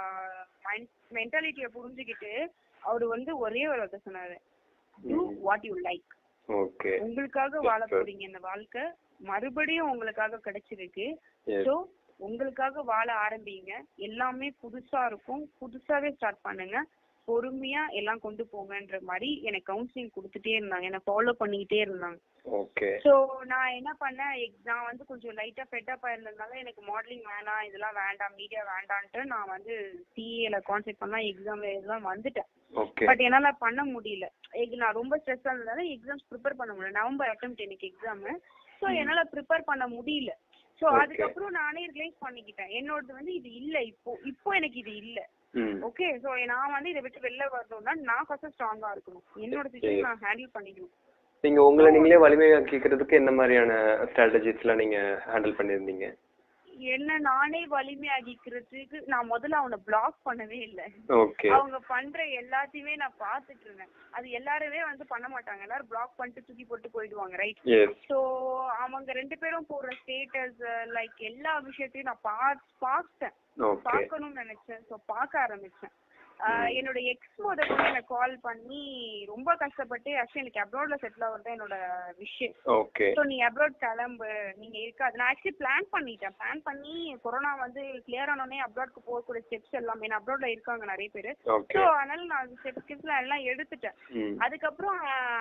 மென்டாலிட்டிய புரிஞ்சுக்கிட்டு அவரு வந்து ஒரே ஒரு வார்த்தை சொன்னாரு do hmm. What you like okay உங்களுக்காக Yes, வாழ sir. போறீங்க இந்த வாழ்க்கை மறுபடியும் உங்களுக்காக கிடைச்சிருக்கு Yes. சோ உங்களுக்காக வாழ ஆரம்பிங்க எல்லாமே புதுசா இருக்கும் புதுசாவே ஸ்டார்ட் பண்ணுங்க பொறுமையா எல்லாம் கொண்டு போங்கன்ற மாதிரி எனக்கு கவுன்சிலிங் கொடுத்துட்டே இருந்தாங்க என்ன ஃபாலோ பண்ணிக்கிட்டே இருந்தாங்க ஓகே சோ நான் என்ன பண்ணேன் ex- நான் வந்து கொஞ்சம் லைட்டா ஃபெட்டப் ஆயிருந்ததுனால எனக்கு மாடலிங் வேணாம் இதெல்லாம் வேண்டாம் மீடியா வேண்டான்ட்டு நான் வந்து சிஏல கான்செப்ட் பண்ணா எக்ஸாம் இதெல்லாம் வந்துட்டேன் ஓகே பட் என்னால பண்ண முடியல எக்- நான் ரொம்ப ஸ்ட்ரெஸ் ஆனதுனால எக்ஸாம்ஸ் ப்ரிப்பேர் பண்ண முடியல நவம்பர் அட்டம் எனக்கு எக்ஸாம் ஸோ என்னால ப்ரிப்பேர் பண்ண முடியல ஸோ Okay. அதுக்கப்புறம் நானே ரிலைஸ் பண்ணிக்கிட்டேன் என்னோடது வந்து இது இல்ல இப்போ இப்போ எனக்கு இது இல்ல ம் ஓகே ஸோ நான் வந்து இதை விட்டு வெளில வரணும்னா நான் ஃபர்ஸ்ட் ஸ்ட்ராங்கா இருக்கணும் என்னோட Okay. சுச்சுவேஷன் நான் ஹேண்டில் பண்ணிக்கணும் நீங்க உங்களை நீங்களே வலிமையாக்கிக்கிறதுக்கு என்ன மாதிரியான ஸ்ட்ராட்டஜிஸ்லாம் நீங்க ஹேண்டில் பண்ணியிருந்தீங்க என்ன நானே வலிமையாகிக்கிறதுக்கு நான் முதல்ல அவனை பிளாக் பண்ணவே இல்லை ஓகே அவங்க பண்ற எல்லாத்தையுமே நான் பாத்துட்டு இருந்தேன் அது எல்லாருமே வந்து பண்ண மாட்டாங்க எல்லாரும் பிளாக் பண்ணிட்டு தூக்கி போட்டு போயிடுவாங்க ரைட் எஸ் சோ அவங்க ரெண்டு பேரும் போடுற ஸ்டேட்டஸ் லைக் எல்லா விஷயத்தையும் நான் பா பார்த்தேன் ஓகே பார்க்கணும்னு நினைச்சேன் சோ பார்க்க ஆரம்பிச்சேன் ஆஹ் என்னோட எக்ஸ் முத கூட எனக்கு கால் பண்ணி ரொம்ப கஷ்டப்பட்டு ஆக்சுவலி எனக்கு அப்ராட்ல செட்டில் ஆகுறது தான் என்னோட விஷயம் ஓகே ஸோ நீ அப்ராட் கிளம்பு நீங்க இருக்காது நான் ஆக்சுவலி பிளான் பண்ணிட்டேன் பிளான் பண்ணி கொரோனா வந்து கிளியர் ஆனோடனே அப்ராட்க்கு போகக்கூடிய ஸ்டெப்ஸ் எல்லாமே நான் அப்ராட்ல இருக்காங்க நிறைய பேர் ஓகே ஸோ அதனால நான் ஸ்டெப்ஸ் ஸ்டெப்ஸ்ல எல்லாம் எடுத்துட்டேன் ம் அதுக்கப்புறம்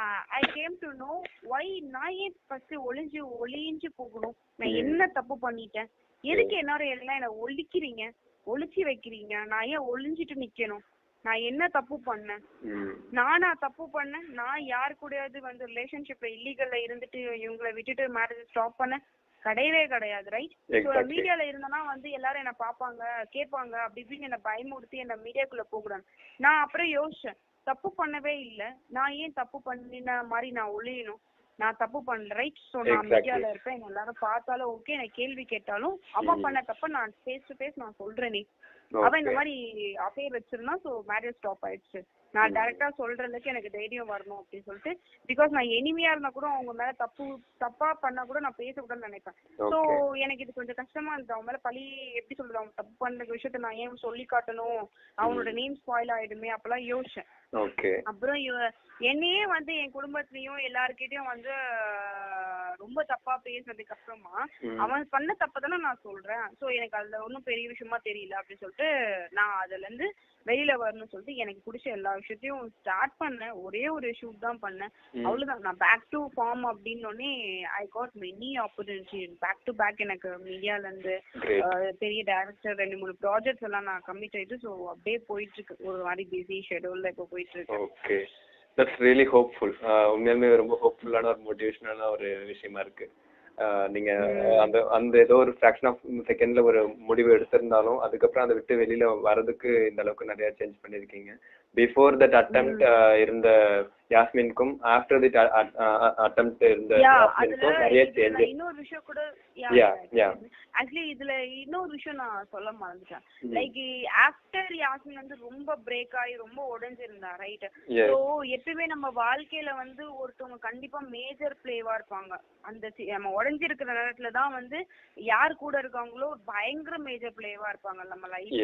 I came to know why நான் ஏன் ஃபர்ஸ்ட் ஒளிஞ்சு ஒளிஞ்சு போகணும் நான் ம். என்ன தப்பு பண்ணிட்டேன் எதுக்கு என்னோட எல்லாம் என்ன ஒழிக்கிறீங்க ஒளிச்சு வைக்கிறீங்க நான் ஏன் ஒளிஞ்சிட்டு நிக்கணும் நான் என்ன தப்பு பண்ணேன் ம் நானா தப்பு பண்ணேன் நான் யார் கூடயாவது வந்து ரிலேஷன்ஷிப்ல இல்லீகல்ல இருந்துட்டு இவங்கள விட்டுட்டு மேரேஜ் ஸ்டாப் பண்ணேன் கிடையவே கிடையாது ரைட் ஸோ Exactly. மீடியால இருந்தனா வந்து எல்லாரும் என்ன பாப்பாங்க கேட்பாங்க அப்படி இப்படின்னு என்ன பயமுறுத்தி என்ன மீடியாக்குள்ள போகக்கூடாது நான் அப்புறம் யோசிச்சேன் தப்பு பண்ணவே இல்ல நான் ஏன் தப்பு பண்ணின மாதிரி நான் ஒளியணும் நான் தப்பு பண்ணல ரைட் ஸோ நான் Exactly. மீடியால இருப்பேன் என்ன எல்லாரும் பார்த்தாலும் ஓகே நான் கேள்வி கேட்டாலும் அவன் ம். பண்ண தப்ப நான் ஃபேஸ் டு ஃபேஸ் நான் சொல்றேனே அவன் இந்த ஓகே மாதிரி அஃபேர் வச்சிருந்தா சோ மேரேஜ் ஸ்டாப் ஆயிடுச்சு நான் ம். டைரக்டா சொல்றதுக்கு எனக்கு தைரியம் வரணும் அப்படின்னு சொல்லிட்டு பிகாஸ் நான் எனிமையா இருந்தா கூட அவங்க மேல தப்பு தப்பா பண்ணா கூட நான் பேசக்கூடாதுன்னு நினைப்பேன் சோ ஓகே எனக்கு இது கொஞ்சம் கஷ்டமா இருந்தது அவன் மேல பழி எப்படி சொல்றது அவன் தப்பு பண்ண விஷயத்த நான் ஏன் சொல்லி காட்டணும் அவனோட நேம் ஸ்பாயில் ஆயிடுமே அப்பெல்லாம் யோசிச்சேன் ஓகே அப்புறம் இவ என்னையே வந்து என் குடும்பத்திலயும் எல்லார்கிட்டயும் வந்து ஆஹ், ரொம்ப தப்பா பேசுனதுக்கு அப்புறமா ம். அவன் பண்ண தப்பு தானே நான் சொல்றேன் சோ எனக்கு அதுல ஒன்றும் பெரிய விஷயமா தெரியல அப்படின்னு சொல்லிட்டு நான் அதுல இருந்து வெளியில வரணும்னு சொல்லிட்டு எனக்கு பிடிச்ச எல்லா விஷயத்தையும் ஸ்டார்ட் பண்ணேன் ஒரே ஒரு ஷூட் தான் பண்ணேன் ம். அவ்வளவுதான் நான் பேக் டு ஃபார்ம் அப்படின்னோடனே I got many opportunity back to back எனக்கு மீடியால இருந்து Great. ஆஹ், பெரிய டைரக்டர் ரெண்டு மூணு ப்ராஜெக்ட்ஸ் எல்லாம் நான் கம்மிட் ஆயிட்டு ஸோ அப்படியே போயிட்டு இருக்கு ஒரு மாதிரி பிஸி ஷெடியூல்ல இப்போ போயிட்டு இருக்கு ஓகே தட்ஸ் ரியலி ஹோப்ஃபுல் உண்மையாலுமே ரொம்ப ஹோப்ஃபுல்லான ஒரு மோட்டிவேஷனான ஒரு விஷயமா இருக்கு ஆஹ் நீங்க அந்த அந்த ஏதோ ஒரு ஃபிராக்ஷன் ஆஃப் செகண்ட்ல ஒரு முடிவு எடுத்திருந்தாலும் அதுக்கப்புறம் அதை விட்டு வெளியில வர்றதுக்கு இந்த அளவுக்கு நிறைய சேஞ்ச் பண்ணிருக்கீங்க பிஃபோர் தட் அட்டெம்ப்ட் இருந்த யாஸ்மின்க்கும் ஆஃப்டர் தட் அட்டெம்ப்ட் இருந்த யா அதுல யாஸ்மின்க்கும் நிறைய இதுல நான் சேஞ்சஸ் இன்னொரு விஷயம் கூட Yeah, yeah. ஆக்சுவலி இதுல இன்னொரு விஷயம் நான் சொல்ல மறந்துட்டேன் ம். லைக் ஆஃப்டர் யாஸ்மின் வந்து ரொம்ப பிரேக் ஆகி ரொம்ப உடைஞ்சிருந்தா ரைட் Yes. ஸோ எப்பயுமே நம்ம வாழ்க்கையில வந்து ஒருத்தவங்க கண்டிப்பா மேஜர் பிளேவா இருப்பாங்க அந்த சி- நம்ம உடைஞ்சிருக்கிற நேரத்துல தான் வந்து யார் கூட இருக்காங்களோ பயங்கர மேஜர் பிளேவா இருப்பாங்க நம்ம லைஃப்ல Yes.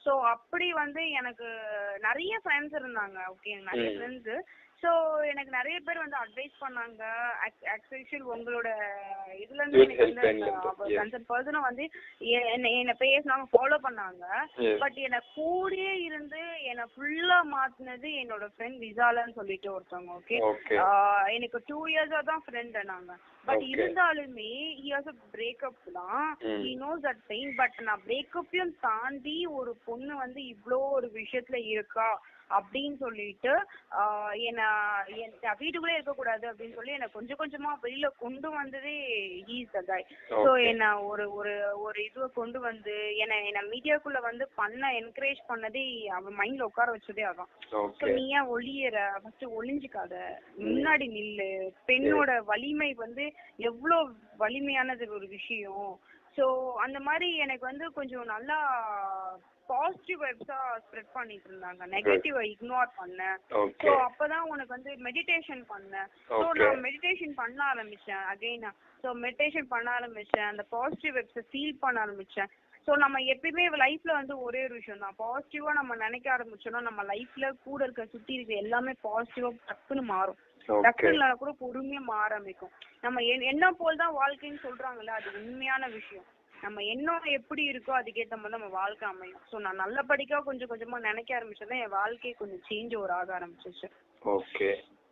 ஸோ அப்படி வந்து எனக்கு நிறைய ஃப்ரெண்ட்ஸ் இருந்தாங்க ஓகே நிறைய ம். ஃப்ரெண்ட்ஸ் ஸோ எனக்கு நிறைய பேர் வந்து அட்வைஸ் பண்ணாங்க ஆக்சுவல் உங்களோட இதுல இருந்து Youth எனக்கு வந்து helpline ல இருந்து, yes. கன்சர்ன் பர்சனும் வந்து எ- என்ன என்ன பேசினாங்க ஃபாலோ பண்ணாங்க Yes. பட் என்ன கூடயே இருந்து என்ன ஃபுல்லா மாத்துனது என்னோட ஃப்ரெண்ட் விசாலன்னு சொல்லிட்டு ஒருத்தவங்க ஓகே ஓகே எனக்கு டூ இயர்ஸா தான் ஃப்ரெண்ட் நாங்க பட் Okay. இருந்தாலுமே இயர்ஸ் பிரேக்கப் தான் hmm. He knows that pain but நான் பிரேக்கப்பையும் தாண்டி ஒரு பொண்ணு வந்து இவ்ளோ ஒரு விஷயத்துல இருக்கா அப்படின்னு சொல்லிட்டு ஆஹ் என்ன என் வீட்டுக்குள்ளே இருக்க கூடாது அப்படின்னு சொல்லி என்ன கொஞ்சம் கொஞ்சமா வெளியில கொண்டு வந்ததே ஈஸ் த காய் ஸோ Okay. என்ன ஒரு ஒரு ஒரு இதுவை கொண்டு வந்து என்ன என்ன மீடியாக்குள்ள வந்து பண்ண என்கரேஜ் பண்ணதே அவன் மைண்ட்ல உட்கார வச்சதே அதான் ஸோ ஓகே நீ ஏன் ஒளியற ஃபர்ஸ்ட் ஒளிஞ்சுக்காத முன்னாடி நில்லு பெண்ணோட வலிமை வந்து எவ்வளோ வலிமையானது ஒரு விஷயம் ஸோ அந்த மாதிரி எனக்கு வந்து கொஞ்சம் நல்லா பாசிட்டிவ் வைப்ஸா ஸ்ப்ரெட் பண்ணிட்டு இருந்தாங்க நெகட்டிவ் இக்னோர் பண்ணேன் ஸோ ஓகே அப்பதான் உனக்கு வந்து மெடிடேஷன் பண்ணேன் ஸோ Okay. நான் மெடிடேஷன் பண்ண ஆரம்பிச்சேன் அகைன் ஸோ மெடிடேஷன் பண்ண ஆரம்பிச்சேன் அந்த பாசிட்டிவ் வைப்ஸை ஃபீல் பண்ண ஆரம்பிச்சேன் ஸோ நம்ம எப்பயுமே லைஃப்ல வந்து ஒரே ஒரு விஷயம் தான் பாசிட்டிவா நம்ம நினைக்க ஆரம்பிச்சோம்னா நம்ம லைஃப்ல கூட இருக்க சுத்தி இருக்க எல்லாமே பாசிட்டிவா டக்குன்னு மாறும் ஓகே டக்குன்னு இல்லைனா கூட பொறுமையா மாற ஆரம்பிக்கும் நம்ம எண்- எண்ணம் போல் தான் வாழ்க்கைன்னு சொல்றாங்கல்ல அது உண்மையான விஷயம் நம்ம எண்ணம் எப்படி இருக்கோ அதுக்கேத்த மாதிரி நம்ம வாழ்க்கை அமையும் ஸோ நான் நல்லபடிக்கா கொஞ்சம் கொஞ்சமா நினைக்க ஆரம்பிச்சதான் என் வாழ்க்கையை கொஞ்சம் சேஞ்ச் ஒரு ஆக ஆரம்பிச்சிச்சு ஓகே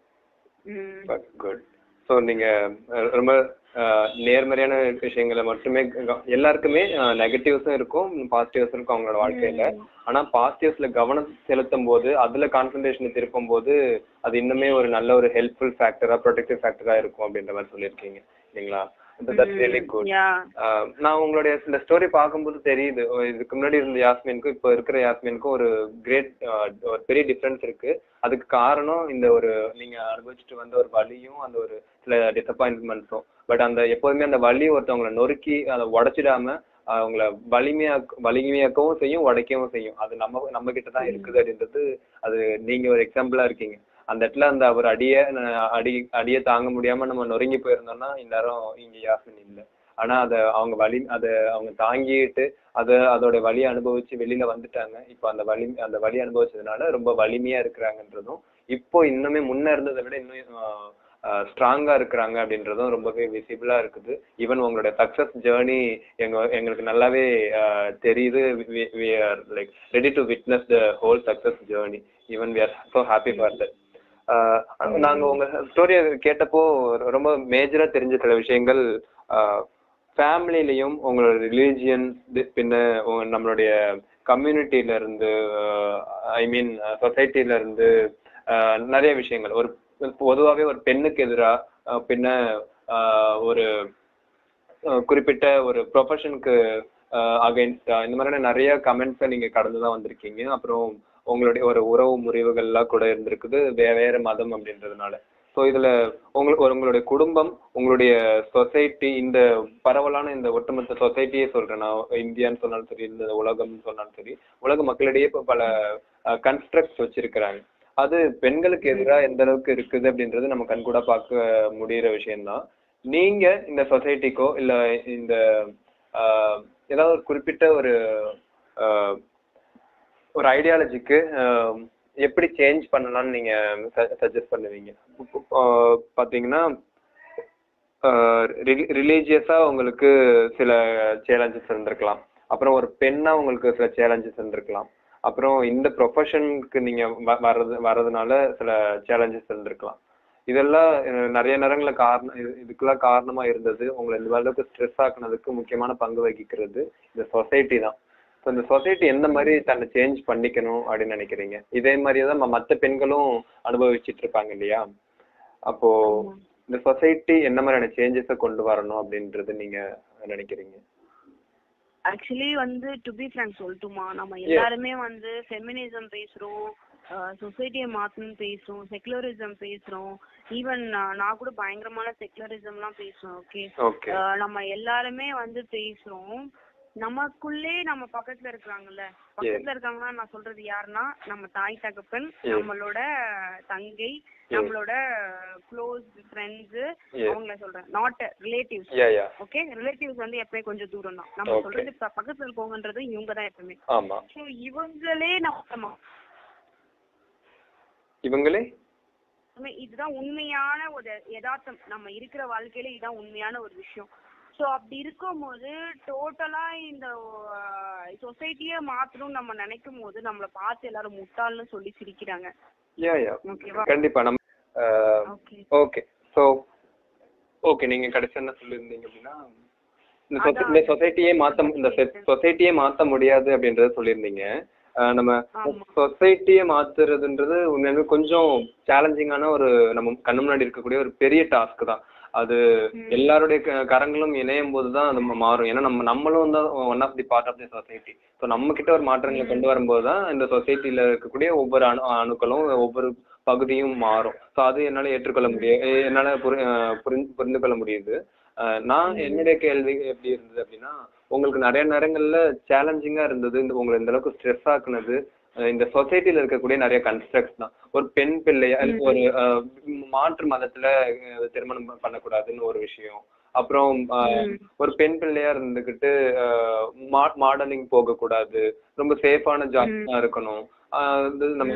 ம் குட் ஸோ நீங்க அஹ், ரொம்ப அஹ், நேர்மறையான விஷயங்களை மட்டுமே க- எல்லாருக்குமே நெகட்டிவ்ஸும் இருக்கும் பாசிட்டிவ்ஸும் இருக்கும் அவங்களோட வாழ்க்கையில ஆனா பாசிட்டிவ்ஸ்ல கவனம் செலுத்தும் போது அதுல கான்சன்ட்ரேஷன் திருப்பும் போது அது இன்னுமே ஒரு நல்ல ஒரு ஹெல்ப்ஃபுல் ஃபேக்டரா ப்ரொடெக்டிவ் ஃபேக்டரா இருக்கும் அப்படின்ற மாதிரி சொல்லியிருக்கீங்க இல்லைங்களா தட்ஸ் ரியலி குட் யா நான் உங்களுடைய இந்த ஸ்டோரி பார்க்கும்போது தெரியுது ஓ, இதுக்கு முன்னாடி இருந்த யாஸ்மினுக்கும் இப்போ இருக்கிற யாஸ்மினுக்கும் ஒரு கிரேட் ஒரு பெரிய டிஃப்ரென்ஸ் இருக்கு அதுக்கு காரணம் இந்த ஒரு நீங்க அனுபவிச்சுட்டு வந்த ஒரு வலியும் அந்த ஒரு சில டிசப்பாயின்மெண்ட்ஸும் பட் அந்த எப்போதுமே அந்த வலி ஒருத்தவங்களை நொறுக்கி அதை உடைச்சிடாம அவங்கள வலிமையா வலிமையாக்கவும் செய்யும் உடைக்கவும் செய்யும் அது நம்ம நம்ம கிட்ட தான் இருக்குது அப்படின்றது அது நீங்க ஒரு எக்ஸாம்பிளா இருக்கீங்க அந்த இடத்துல அந்த அவர் அடிய அஹ், அடி அடிய தாங்க முடியாம நம்ம நொறுங்கி போயிருந்தோம்னா இந்நேரம் இங்க யாசின் இல்லை ஆனா அத அவங்க வலி அத அவங்க தாங்கிட்டு அத அதோட வலியை அனுபவிச்சு வெளியில வந்துட்டாங்க இப்போ அந்த வலி அந்த வலி அனுபவிச்சதுனால ரொம்ப வலிமையா இருக்கிறாங்கன்றதும் இப்போ இன்னுமே முன்ன இருந்ததை விட இன்னும் ஸ்ட்ராங்கா இருக்கிறாங்க அப்படின்றதும் ரொம்பவே விசிபிளா இருக்குது ஈவன் உங்களுடைய சக்சஸ் ஜேர்னி எங்க எங்களுக்கு நல்லாவே ஆஹ் தெரியுது like ready to witness the whole success journey even we are so happy for that நாங்க உங்க ஸ்டோரியை கேட்டப்போ ரொம்ப மேஜரா தெரிஞ்ச சில விஷயங்கள் ஃபேமிலிலையும் உங்களோட ரிலீஜியன் பின்ன உங்க- நம்மளுடைய கம்யூனிட்டியில இருந்து ஐ மீன் சொசைட்டில இருந்து ஆஹ் நிறைய விஷயங்கள் ஒரு பொதுவாகவே ஒரு பெண்ணுக்கு எதிராக பின்ன ஆஹ் ஒரு அஹ் குறிப்பிட்ட ஒரு ப்ரொஃபஷனுக்கு அகைன்ஸ்டா இந்த மாதிரியான நிறைய கமெண்ட்ஸை நீங்க கடந்து தான் வந்திருக்கீங்க அப்புறம் உங்களுடைய ஒரு உறவு முறிவுகள்லாம் கூட இருந்திருக்குது வே வேற மதம் அப்படின்றதுனால ஸோ இதுல உங்களுக்கு ஒரு உங்களுடைய குடும்பம் உங்களுடைய சொசைட்டி இந்த பரவலான இந்த ஒட்டுமொத்த சொசைட்டியே சொல்றேன் நான் இந்தியான்னு சொன்னாலும் சரி இந்த உலகம்னு சொன்னாலும் சரி உலக மக்களிடையே இப்போ பல கன்ஸ்ட்ரக்ட்ஸ் வச்சிருக்கிறாங்க அது பெண்களுக்கு எதிராக எந்த அளவுக்கு இருக்குது அப்படின்றது நம்ம கண்கூட பார்க்க முடியிற விஷயம்தான் நீங்க இந்த சொசைட்டிக்கோ இல்ல இந்த ஆஹ், ஏதாவது ஒரு குறிப்பிட்ட ஒரு ஆஹ், ஒரு ஐடியாலஜிக்கு எப்படி சேஞ்ச் பண்ணலாம்னு நீங்க சஜஸ்ட் பண்ணுவீங்க ஆஹ், பாத்தீங்கன்னா ரிலீஜியஸா உங்களுக்கு சில சேலஞ்சஸ் இருந்திருக்கலாம் அப்புறம் ஒரு பெண்ணா உங்களுக்கு சில சேலஞ்சஸ் இருந்திருக்கலாம் அப்புறம் இந்த ப்ரொஃபஷனுக்கு நீங்க வ- வர்றது வர்றதுனால சில சேலஞ்சஸ் இருந்திருக்கலாம் இதெல்லாம் அஹ், நிறைய நேரங்களில் காரணம் இது- இதுக்கெல்லாம் காரணமா இருந்தது உங்களை இந்த அளவுக்கு ஸ்ட்ரெஸ் ஆக்குனதுக்கு முக்கியமான பங்கு வகிக்கிறது இந்த சொசைட்டி தான் ஸோ இந்த சொசைட்டி எந்த மாதிரி தன்னை சேஞ்ச் பண்ணிக்கணும் அப்படின்னு நினைக்கிறீங்க இதே மாதிரியே தான் ம- மத்த பெண்களும் அனுபவிச்சுட்டு இருப்பாங்க இல்லையா அப்போ இந்த சொசைட்டி என்ன மாதிரியான சேஞ்சஸை கொண்டு வரணும் அப்படின்றது நீங்க நினைக்கிறீங்க ஆக்சுவலி வந்து டு பி ஃப்ராங்க் சொல்லட்டுமா நம்ம எல்லாருமே வந்து ஃபெமினிசம் பேசுறோம் சொசைட்டியை மாத்தணும்னு பேசுறோம் செக்குலரிசம் பேசுறோம் ஈவன் நான் கூட பயங்கரமான செக்குலரிசம்லாம் பேசுறேன் ஓகே ஓகே நம்ம எல்லாருமே வந்து பேசுறோம் நமக்குள்ளே நம்ம பக்கத்துல இருக்காங்கல்ல பக்கத்துல இருக்காங்கன்னா நான் சொல்றது யாருன்னா நம்ம தாய் தகப்பன் Yes. நம்மளோட தங்கை நம்மளோட க்ளோஸ் ஃப்ரெண்ட்ஸ் Yes. அவங்கள சொல்றேன் not relatives yeah yeah okay relatives வந்து எப்பவுமே கொஞ்சம் தூரம் தான் நம்ம Okay. சொல்றது ப- பக்கத்துல இருக்கவங்கன்றது இவங்க தான் எப்பவுமே ஆமா ஸோ இவங்களே நம்ம இவங்களே உண்மை- இதுதான் உண்மையான ஒரு யதார்த்தம் நம்ம இருக்கிற வாழ்க்கையில இதுதான் உண்மையான ஒரு விஷயம் ஸோ அப்படி இருக்கும்போது டோட்டலா இந்த சொசைட்டியே மாத்தணும்னு நம்ம நினைக்கும் போது நம்மள பார்த்து எல்லாரும் முட்டாள்னு சொல்லி சிரிக்கிறாங்க யா யா ஓகேவா கண்டிப்பா நம்ம ஓகே ஓகே ஸோ ஓகே நீங்க கடைசி என்ன சொல்லியிருந்தீங்க அப்படின்னா இந்த soci- அதான். இந்த சொசைட்டியே மாத்த இந்த சொசைட்டியே மாத்த முடியாது அப்படின்றத சொல்லியிருந்தீங்க அஹ் நம்ம ஆமா. சொசைட்டியை மாத்துறதுன்றது உண்மையாலுமே கொஞ்சம் சேலஞ்சிங்கான ஒரு நம்ம கண்ணு முன்னாடி இருக்கக்கூடிய ஒரு பெரிய டாஸ்க் தான் அது எல்லாருடைய க- கரங்களும் இணையும் போது தான் அது ம- மாறும் ஏன்னா நம்ம நம்மளும் தான் one of the part of the society so நம்ம கிட்ட ஒரு மாற்றங்களை கொண்டு வரும்போது தான் இந்த சொசைட்டில இருக்கக்கூடிய ஒவ்வொரு அணு அணுக்களும் ஒவ்வொரு பகுதியும் மாறும் ஸோ அது என்னால ஏற்றுக்கொள்ள முடியும் எ- என்னால புரி- அஹ் புரிந்து புரிந்து கொள்ள முடியுது அஹ் நான் என்னுடைய கேள்வி எப்படி இருந்தது அப்படின்னா உங்களுக்கு நிறைய நேரங்கள்ல சேலஞ்சிங்கா இருந்தது இந்த உங்களை இந்த அளவுக்கு ஸ்ட்ரெஸ் ஆக்குனது அஹ் இந்த சொசைட்டில இருக்கக்கூடிய நிறைய கன்ஸ்ட்ரக்ட்ஸ் தான் ஒரு பெண் பிள்ளைய ஒரு அஹ், மாற்று மதத்துல அஹ், திருமணம் ப- பண்ணக்கூடாதுன்னு ஒரு விஷயம் அப்புறம் அஹ், ஒரு பெண் பிள்ளையா இருந்துகிட்டு மாடலிங் போக கூடாது ரொம்ப சேஃபான ஜாப் தான் இருக்கணும் அஹ், இது நம்ம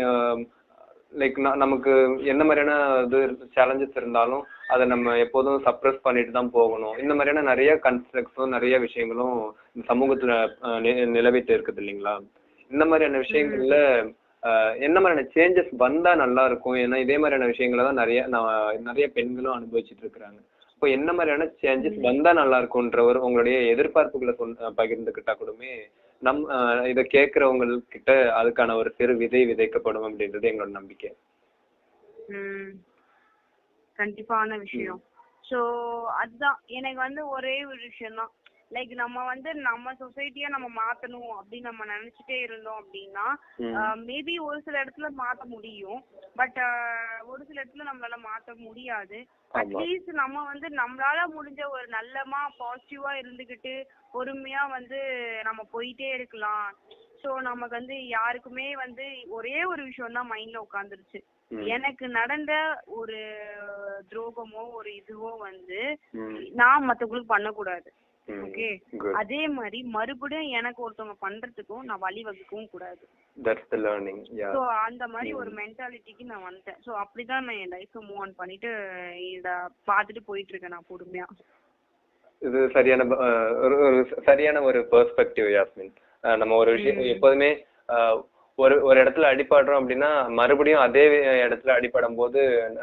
லைக் நமக்கு என்ன மாதிரியான இது சேலஞ்சஸ் இருந்தாலும் அதை நம்ம எப்போதும் சப்ரஸ் பண்ணிட்டு தான் போகணும் இந்த மாதிரியான நிறைய கன்ஸ்ட்ரக்ட்ஸும் நிறைய விஷயங்களும் இந்த சமூகத்துல அஹ், நி- நிலவிட்டு இருக்குது இல்லைங்களா இந்த மாதிரியான விஷயங்கள்ல அஹ், என்ன மாதிரியான சேஞ்சஸ் வந்தா நல்லா இருக்கும் ஏன்னா இதே மாதிரியான விஷயங்களை தான் நிறைய நான் நிறைய பெண்களும் அனுபவிச்சுட்டு இருக்கிறாங்க இப்போ என்ன மாதிரியான சேஞ்சஸ் வந்தா நல்லா இருக்கும்ன்ற ஒரு உங்களுடைய எதிர்பார்ப்புகளை சொல் அஹ், பகிர்ந்துக்கிட்டா கூடமே நம் அஹ், இதை கேட்கறவங்க கிட்ட அதுக்கான ஒரு சிறு விதை விதைக்கப்படும் அப்படின்றது எங்களோட நம்பிக்கை ம் கண்டிப்பான விஷயம் சோ அதுதான் எனக்கு வந்து ஒரே ஒரு விஷயம் தான் லைக் நம்ம வந்து நம்ம சொசைட்டியா நம்ம மாத்தணும் அப்படின்னு நம்ம நினைச்சிட்டே இருந்தோம் அப்படின்னா மேபி ஒரு சில இடத்துல மாத்த முடியும் பட் ஒரு சில இடத்துல நம்மளால மாத்த முடியாது அட்லீஸ்ட் நம்ம வந்து நம்மளால முடிஞ்ச ஒரு நல்லமா பாசிட்டிவா இருந்துகிட்டு பொறுமையா வந்து நம்ம போயிட்டே இருக்கலாம் சோ நமக்கு வந்து யாருக்குமே வந்து ஒரே ஒரு விஷயம் தான் மைண்ட்ல உட்காந்துருச்சு எனக்கு நடந்த ஒரு துரோகமோ ஒரு இதுவோ வந்து நான் மத்தவங்களுக்கு பண்ணக்கூடாது ஓகே அதே மாதிரி மறுபடியும் எனக்கு ஒருத்தவங்க பண்றதுக்கும் நான் வழி வகுக்கவும் கூடாது that's the learning yeah so அந்த மாதிரி ஒரு மென்டாலிட்டிக்கு நான் வந்துட்டேன் சோ அப்படிதான் நான் என் லைஃப் மூவ் ஆன் பண்ணிட்டு இத பாத்துட்டு போயிட்டு இருக்கேன் நான் பொறுமையா இது சரியான ப- அஹ் ஒரு ஒரு சரியான ஒரு பெர்ஸ்பெக்டிவ் யாஸ்மின் அஹ் நம்ம ஒரு விஷயம் எப்போதுமே அஹ், ஒரு ஒரு இடத்துல அடிபடுறோம் அப்படின்னா மறுபடியும் அதே இடத்துல அடிபடும் போது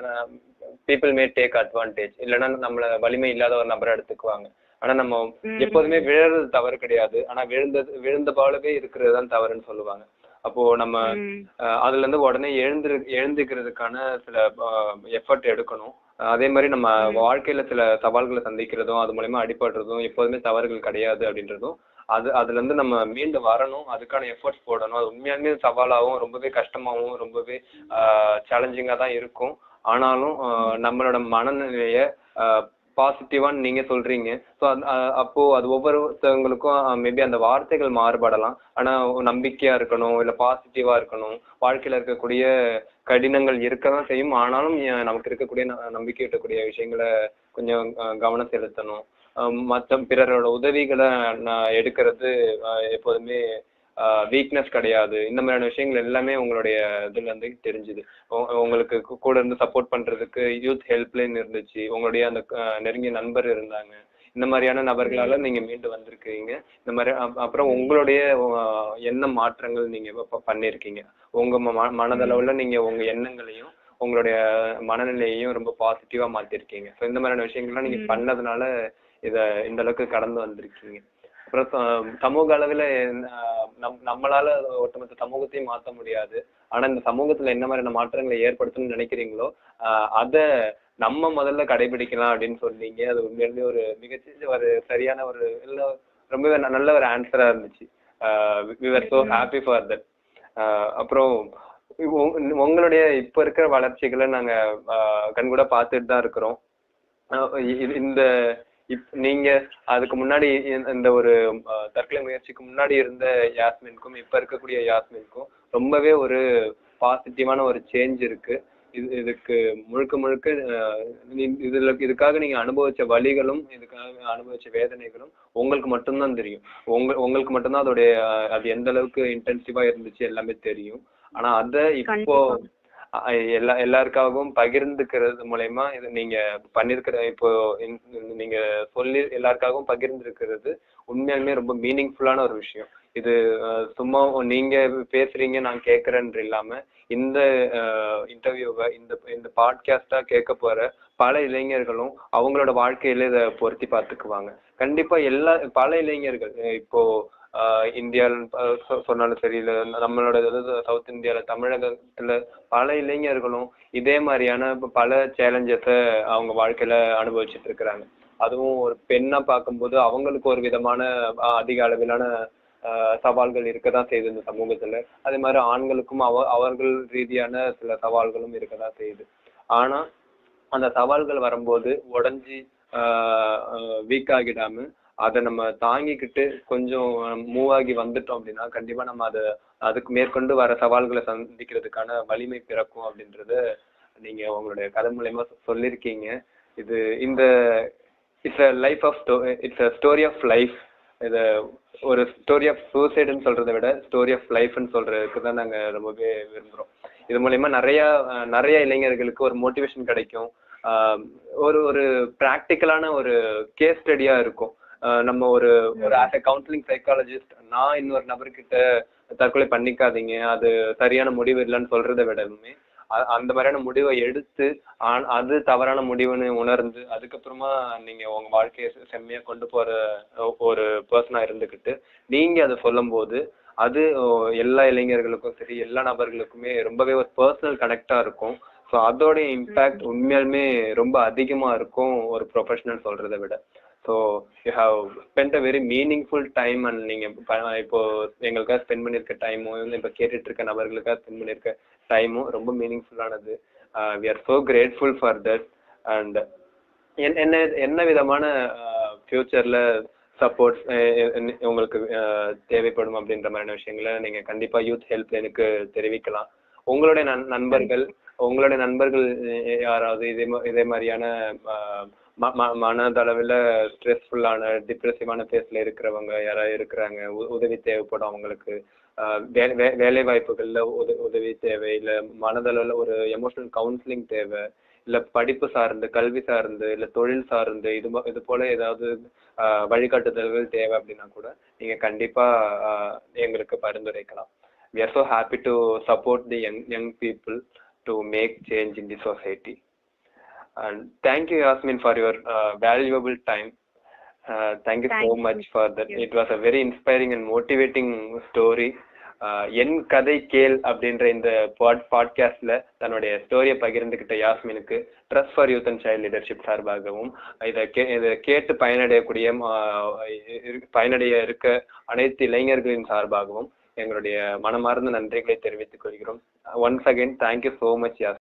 பீப்புள் மே டேக் அட்வான்டேஜ் இல்லைன்னா நம்மள வலிமை இல்லாத ஒரு நபரை எடுத்துக்குவாங்க ஆனா நம்ம எப்போதுமே விழுறது தவறு கிடையாது ஆனா விழுந்தது விழுந்த பாலவே இருக்கிறது தான் தவறுன்னு சொல்லுவாங்க அப்போ நம்ம ம். அஹ் அதுல இருந்து உடனே எழுந்து எழுந்துக்கிறதுக்கான சில எஃபர்ட் எடுக்கணும் அஹ் அதே மாதிரி நம்ம வாழ்க்கையில சில சவால்களை சந்திக்கிறதும் அது மூலயமா அடிபடுறதும் எப்போதுமே தவறுகள் கிடையாது அப்படின்றதும் அது அதுல இருந்து நம்ம மீண்டு வரணும் அதுக்கான எஃபர்ட்ஸ் போடணும் அது உண்மையாலுமே சவாலாகவும் ரொம்பவே கஷ்டமாகவும் ரொம்பவே சேலஞ்சிங்கா தான் இருக்கும் ஆனாலும் அஹ் நம்மளோட மனநிலைய பாசிட்டிவான்னு நீங்க சொல்றீங்க ஸோ அப்போ அது ஒவ்வொருத்தவங்களுக்கும் மேபி அந்த வார்த்தைகள் மாறுபடலாம் ஆனா நம்பிக்கையா இருக்கணும் இல்ல பாசிட்டிவா இருக்கணும் வாழ்க்கையில இருக்கக்கூடிய கடினங்கள் இருக்கதான் செய்யும் ஆனாலும் அஹ் நமக்கு இருக்கக்கூடிய ந- நம்பிக்கை இருக்கக்கூடிய விஷயங்களை கொஞ்சம் அஹ் கவனம் செலுத்தணும் அஹ் மத்த பிறரோட உதவிகளை நான் எடுக்கிறது அஹ் எப்போதுமே வீக்னஸ் கிடையாது இந்த மாதிரியான விஷயங்கள் எல்லாமே உங்களுடைய இதுல இருந்து தெரிஞ்சுது உ- உங்களுக்கு கு- கூட இருந்து சப்போர்ட் பண்றதுக்கு யூத் ஹெல்ப்லைன் இருந்துச்சு உங்களுடைய அந்த அஹ், நெருங்கிய நண்பர் இருந்தாங்க இந்த மாதிரியான நபர்களால நீங்க மீண்டு வந்திருக்கீங்க இந்த மாதிரி அப்- அப்புறம் உங்களுடைய அஹ், எண்ண மாற்றங்கள் நீங்க இப்ப ப- பண்ணிருக்கீங்க உங்க ம- மனதளவுல நீங்க உங்க எண்ணங்களையும் உங்களுடைய மனநிலையையும் ரொம்ப பாசிட்டிவா மாத்திருக்கீங்க ஸோ இந்த மாதிரியான விஷயங்கள்லாம் நீங்க பண்ணதுனால இத இந்த அளவுக்கு கடந்து வந்திருக்கீங்க அப்புறம் ச- சமூக அளவுல அஹ், நம் நம்மளால ஒட்டுமொத்த சமூகத்தையும் மாத்த முடியாது ஆனா இந்த சமூகத்துல என்ன மாதிரியான மாற்றங்களை ஏற்படுத்தணும்னு நினைக்கிறீங்களோ ஆஹ் அத நம்ம முதல்ல கடைபிடிக்கலாம் அப்படின்னு சொன்னீங்க அது உண்மையிலுமே ஒரு மிகச்சிறந்த ஒரு சரியான ஒரு இல்ல ரொம்பவே ந- நல்ல ஒரு ஆன்சரா இருந்துச்சு we are so happy for that அப்புறம் உங்க- உங்களுடைய இப்ப இருக்கிற வளர்ச்சிகளை நாங்க ஆஹ் கண்கூட பார்த்துட்டு தான் இருக்கிறோம் ஆஹ் இ- இது- இந்த இப் நீங்க அதுக்கு முன்னாடி இந்த- இந்த ஒரு அஹ், தற்கொலை முயற்சிக்கு முன்னாடி இருந்த யாஸ்மினுக்கும் இப்ப இருக்கக்கூடிய யாஸ்மினுக்கும் ரொம்பவே ஒரு பாசிட்டிவான ஒரு சேஞ்ச் இருக்கு இது இதுக்கு முழுக்க முழுக்க அஹ், நீ- இதுல இதுக்காக நீங்க அனுபவிச்ச வலிகளும் இதுக்காக அனுபவிச்ச வேதனைகளும் உங்களுக்கு மட்டும்தான் தெரியும் உங்க உங்களுக்கு மட்டும்தான் அதோடைய அஹ், அது எந்த அளவுக்கு இன்டென்சிவா இருந்துச்சு எல்லாமே தெரியும் ஆனா அத இப்போ கண்டிப்பா. அஹ் எல்லா எல்லாருக்காகவும் பகிர்ந்துக்கிறது மூலயமா இது நீங்க பண்ணிருக்கிற இப்போ இந்த- நீங்க சொல்லி எல்லாருக்காகவும் பகிர்ந்திருக்கிறது உண்மையாலுமே ரொம்ப மீனிங்ஃபுல்லான ஒரு விஷயம் இது அஹ், சும்மா நீங்க பேசுறீங்க நான் கேட்கறேன்ற இல்லாம இந்த இன்டர்வியூவை இந்த இந்த பாட்காஸ்டா கேட்க போற பல இளைஞர்களும் அவங்களோட வாழ்க்கையில இதை பொருத்தி பார்த்துக்குவாங்க கண்டிப்பா எல்லா பல இளைஞர்கள் அஹ் இப்போ ஆஹ் இந்தியால அஹ் சொ- சொன்னாலும் சரி இல்ல நம்மளோட சவுத் இந்தியால தமிழகத்துல பல இளைஞர்களும் இதே மாதிரியான ப- பல சேலஞ்சஸ அவங்க வாழ்க்கையில அனுபவிச்சுட்டு இருக்கிறாங்க அதுவும் ஒரு பெண்ணா பார்க்கும்போது அவங்களுக்கு ஒரு விதமான ஆஹ் அதிக அளவிலான ஆஹ் சவால்கள் இருக்கதான் செய்யுது இந்த சமூகத்துல அதே மாதிரி ஆண்களுக்கும் அவ அவர்கள் ரீதியான சில சவால்களும் இருக்கதான் செய்யுது ஆனா அந்த சவால்கள் வரும்போது உடஞ்சி வீக் ஆகிடாம அதை நம்ம தாங்கிக்கிட்டு கொஞ்சம் மூவ் ஆகி வந்துட்டோம் அப்படின்னா கண்டிப்பா நம்ம அதை அதுக்கு மேற்கொண்டு வர சவால்களை சந்திக்கிறதுக்கான வலிமை பிறக்கும் அப்படின்றத நீங்க உங்களுடைய கதை மூலயமா சொ- சொல்லியிருக்கீங்க இது இந்த it's a life of it's a story of life இது ஒரு ஸ்டோரி ஆஃப் சூசைடுன்னு சொல்றதை விட ஸ்டோரி ஆஃப் லைஃப்னு சொல்றதுக்கு தான் நாங்க ரொம்பவே விரும்புறோம் இது மூலயமா நிறைய அஹ், நிறைய இளைஞர்களுக்கு ஒரு மோட்டிவேஷன் கிடைக்கும் ஆஹ் ஒரு ஒரு ப்ராக்டிக்கலான ஒரு கேஸ் ஸ்டடியா இருக்கும் ஆஹ் நம்ம ஒரு ஒரு ஆஸ் அ கவுன்சிலிங் சைக்காலஜிஸ்ட் நான் இன்னொரு நபர்கிட்ட தற்கொலை பண்ணிக்காதீங்க அது சரியான முடிவு இல்லைன்னு சொல்றதை விடவுமே அ- அந்த மாதிரியான முடிவை எடுத்து ஆன்- அது தவறான முடிவுன்னு உணர்ந்து அதுக்கப்புறமா நீங்க உங்க வாழ்க்கையை செ- செம்மையா கொண்டு போற ஒ- ஒரு பர்சனா இருந்துக்கிட்டு நீங்க அதை சொல்லும்போது அது ஓ, எல்லா இளைஞர்களுக்கும் சரி எல்லா நபர்களுக்குமே ரொம்பவே ஒரு பர்சனல் கனெக்டா இருக்கும் ஸோ அதோட இம்பேக்ட் உண்மையாலுமே ரொம்ப அதிகமா இருக்கும் ஒரு ப்ரொஃபஷனல் சொல்றதை விட so you have spend a very meaningful time and நீங்க ப- இப்போ எங்களுக்காக ஸ்பெண்ட் பண்ணியிருக்க டைமும் இல்லை இப்போ கேட்டுட்டு இருக்க நபர்களுக்காக ஸ்பெண்ட் பண்ணியிருக்க டைமும் ரொம்ப மீனிங்ஃபுல்லானது we are so grateful for that and என்ன என்ன விதமான ஃபியூச்சர்ல சப்போர்ட்ஸ் உங்களுக்கு அஹ், தேவைப்படும் அப்படின்ற மாதிரியான விஷயங்களை நீங்க கண்டிப்பா யூத் ஹெல்ப் எனக்கு தெரிவிக்கலாம் உங்களுடைய நண் நண்பர்கள் உங்களுடைய நண்பர்கள் அஹ், யாராவது இதே மா- இதே மாதிரியான அஹ், ம- ம- மனதளவில் ஸ்ட்ரெஸ்ஃபுல்லான டிப்ரெசிவான ஃபேஸ்ல இருக்கிறவங்க யாராவது இருக்கிறாங்க உ- உதவி தேவைப்படும் அவங்களுக்கு ஆஹ் வே- வே- வேலை வாய்ப்புகள்ல உத உதவி தேவை இல்ல மனதளவுல ஒரு எமோஷனல் கவுன்சிலிங் தேவை இல்ல படிப்பு சார்ந்து கல்வி சார்ந்து இல்ல தொழில் சார்ந்து இது ம- இது போல ஏதாவது ஆஹ் வழிகாட்டுதல்கள் தேவை அப்படின்னா கூட நீங்க கண்டிப்பா ஆஹ் எங்களுக்கு பரிந்துரைக்கலாம் we are so happy to support the young young people to make change in the society and thank you yasmin for your uh, valuable time uh, thank you so Thank you. much for that Thank you. it was a very inspiring and motivating story uh, என் கதை கேள் அப்படின்ற இந்த பாட் பாட்காஸ்ட்ல தன்னுடைய ஸ்டோரியை பகிர்ந்துகிட்ட யாஸ்மினுக்கு trust for youth and child leadership சார்பாகவும் இதை கே இதை கேட்டு பயனடையக்கூடிய ஆஹ் இரு- பயனடைய இருக்க அனைத்து இளைஞர்களின் சார்பாகவும் எங்களுடைய மனமார்ந்த நன்றிகளை தெரிவித்துக் கொள்கிறோம் once again thank you so much யாஸ்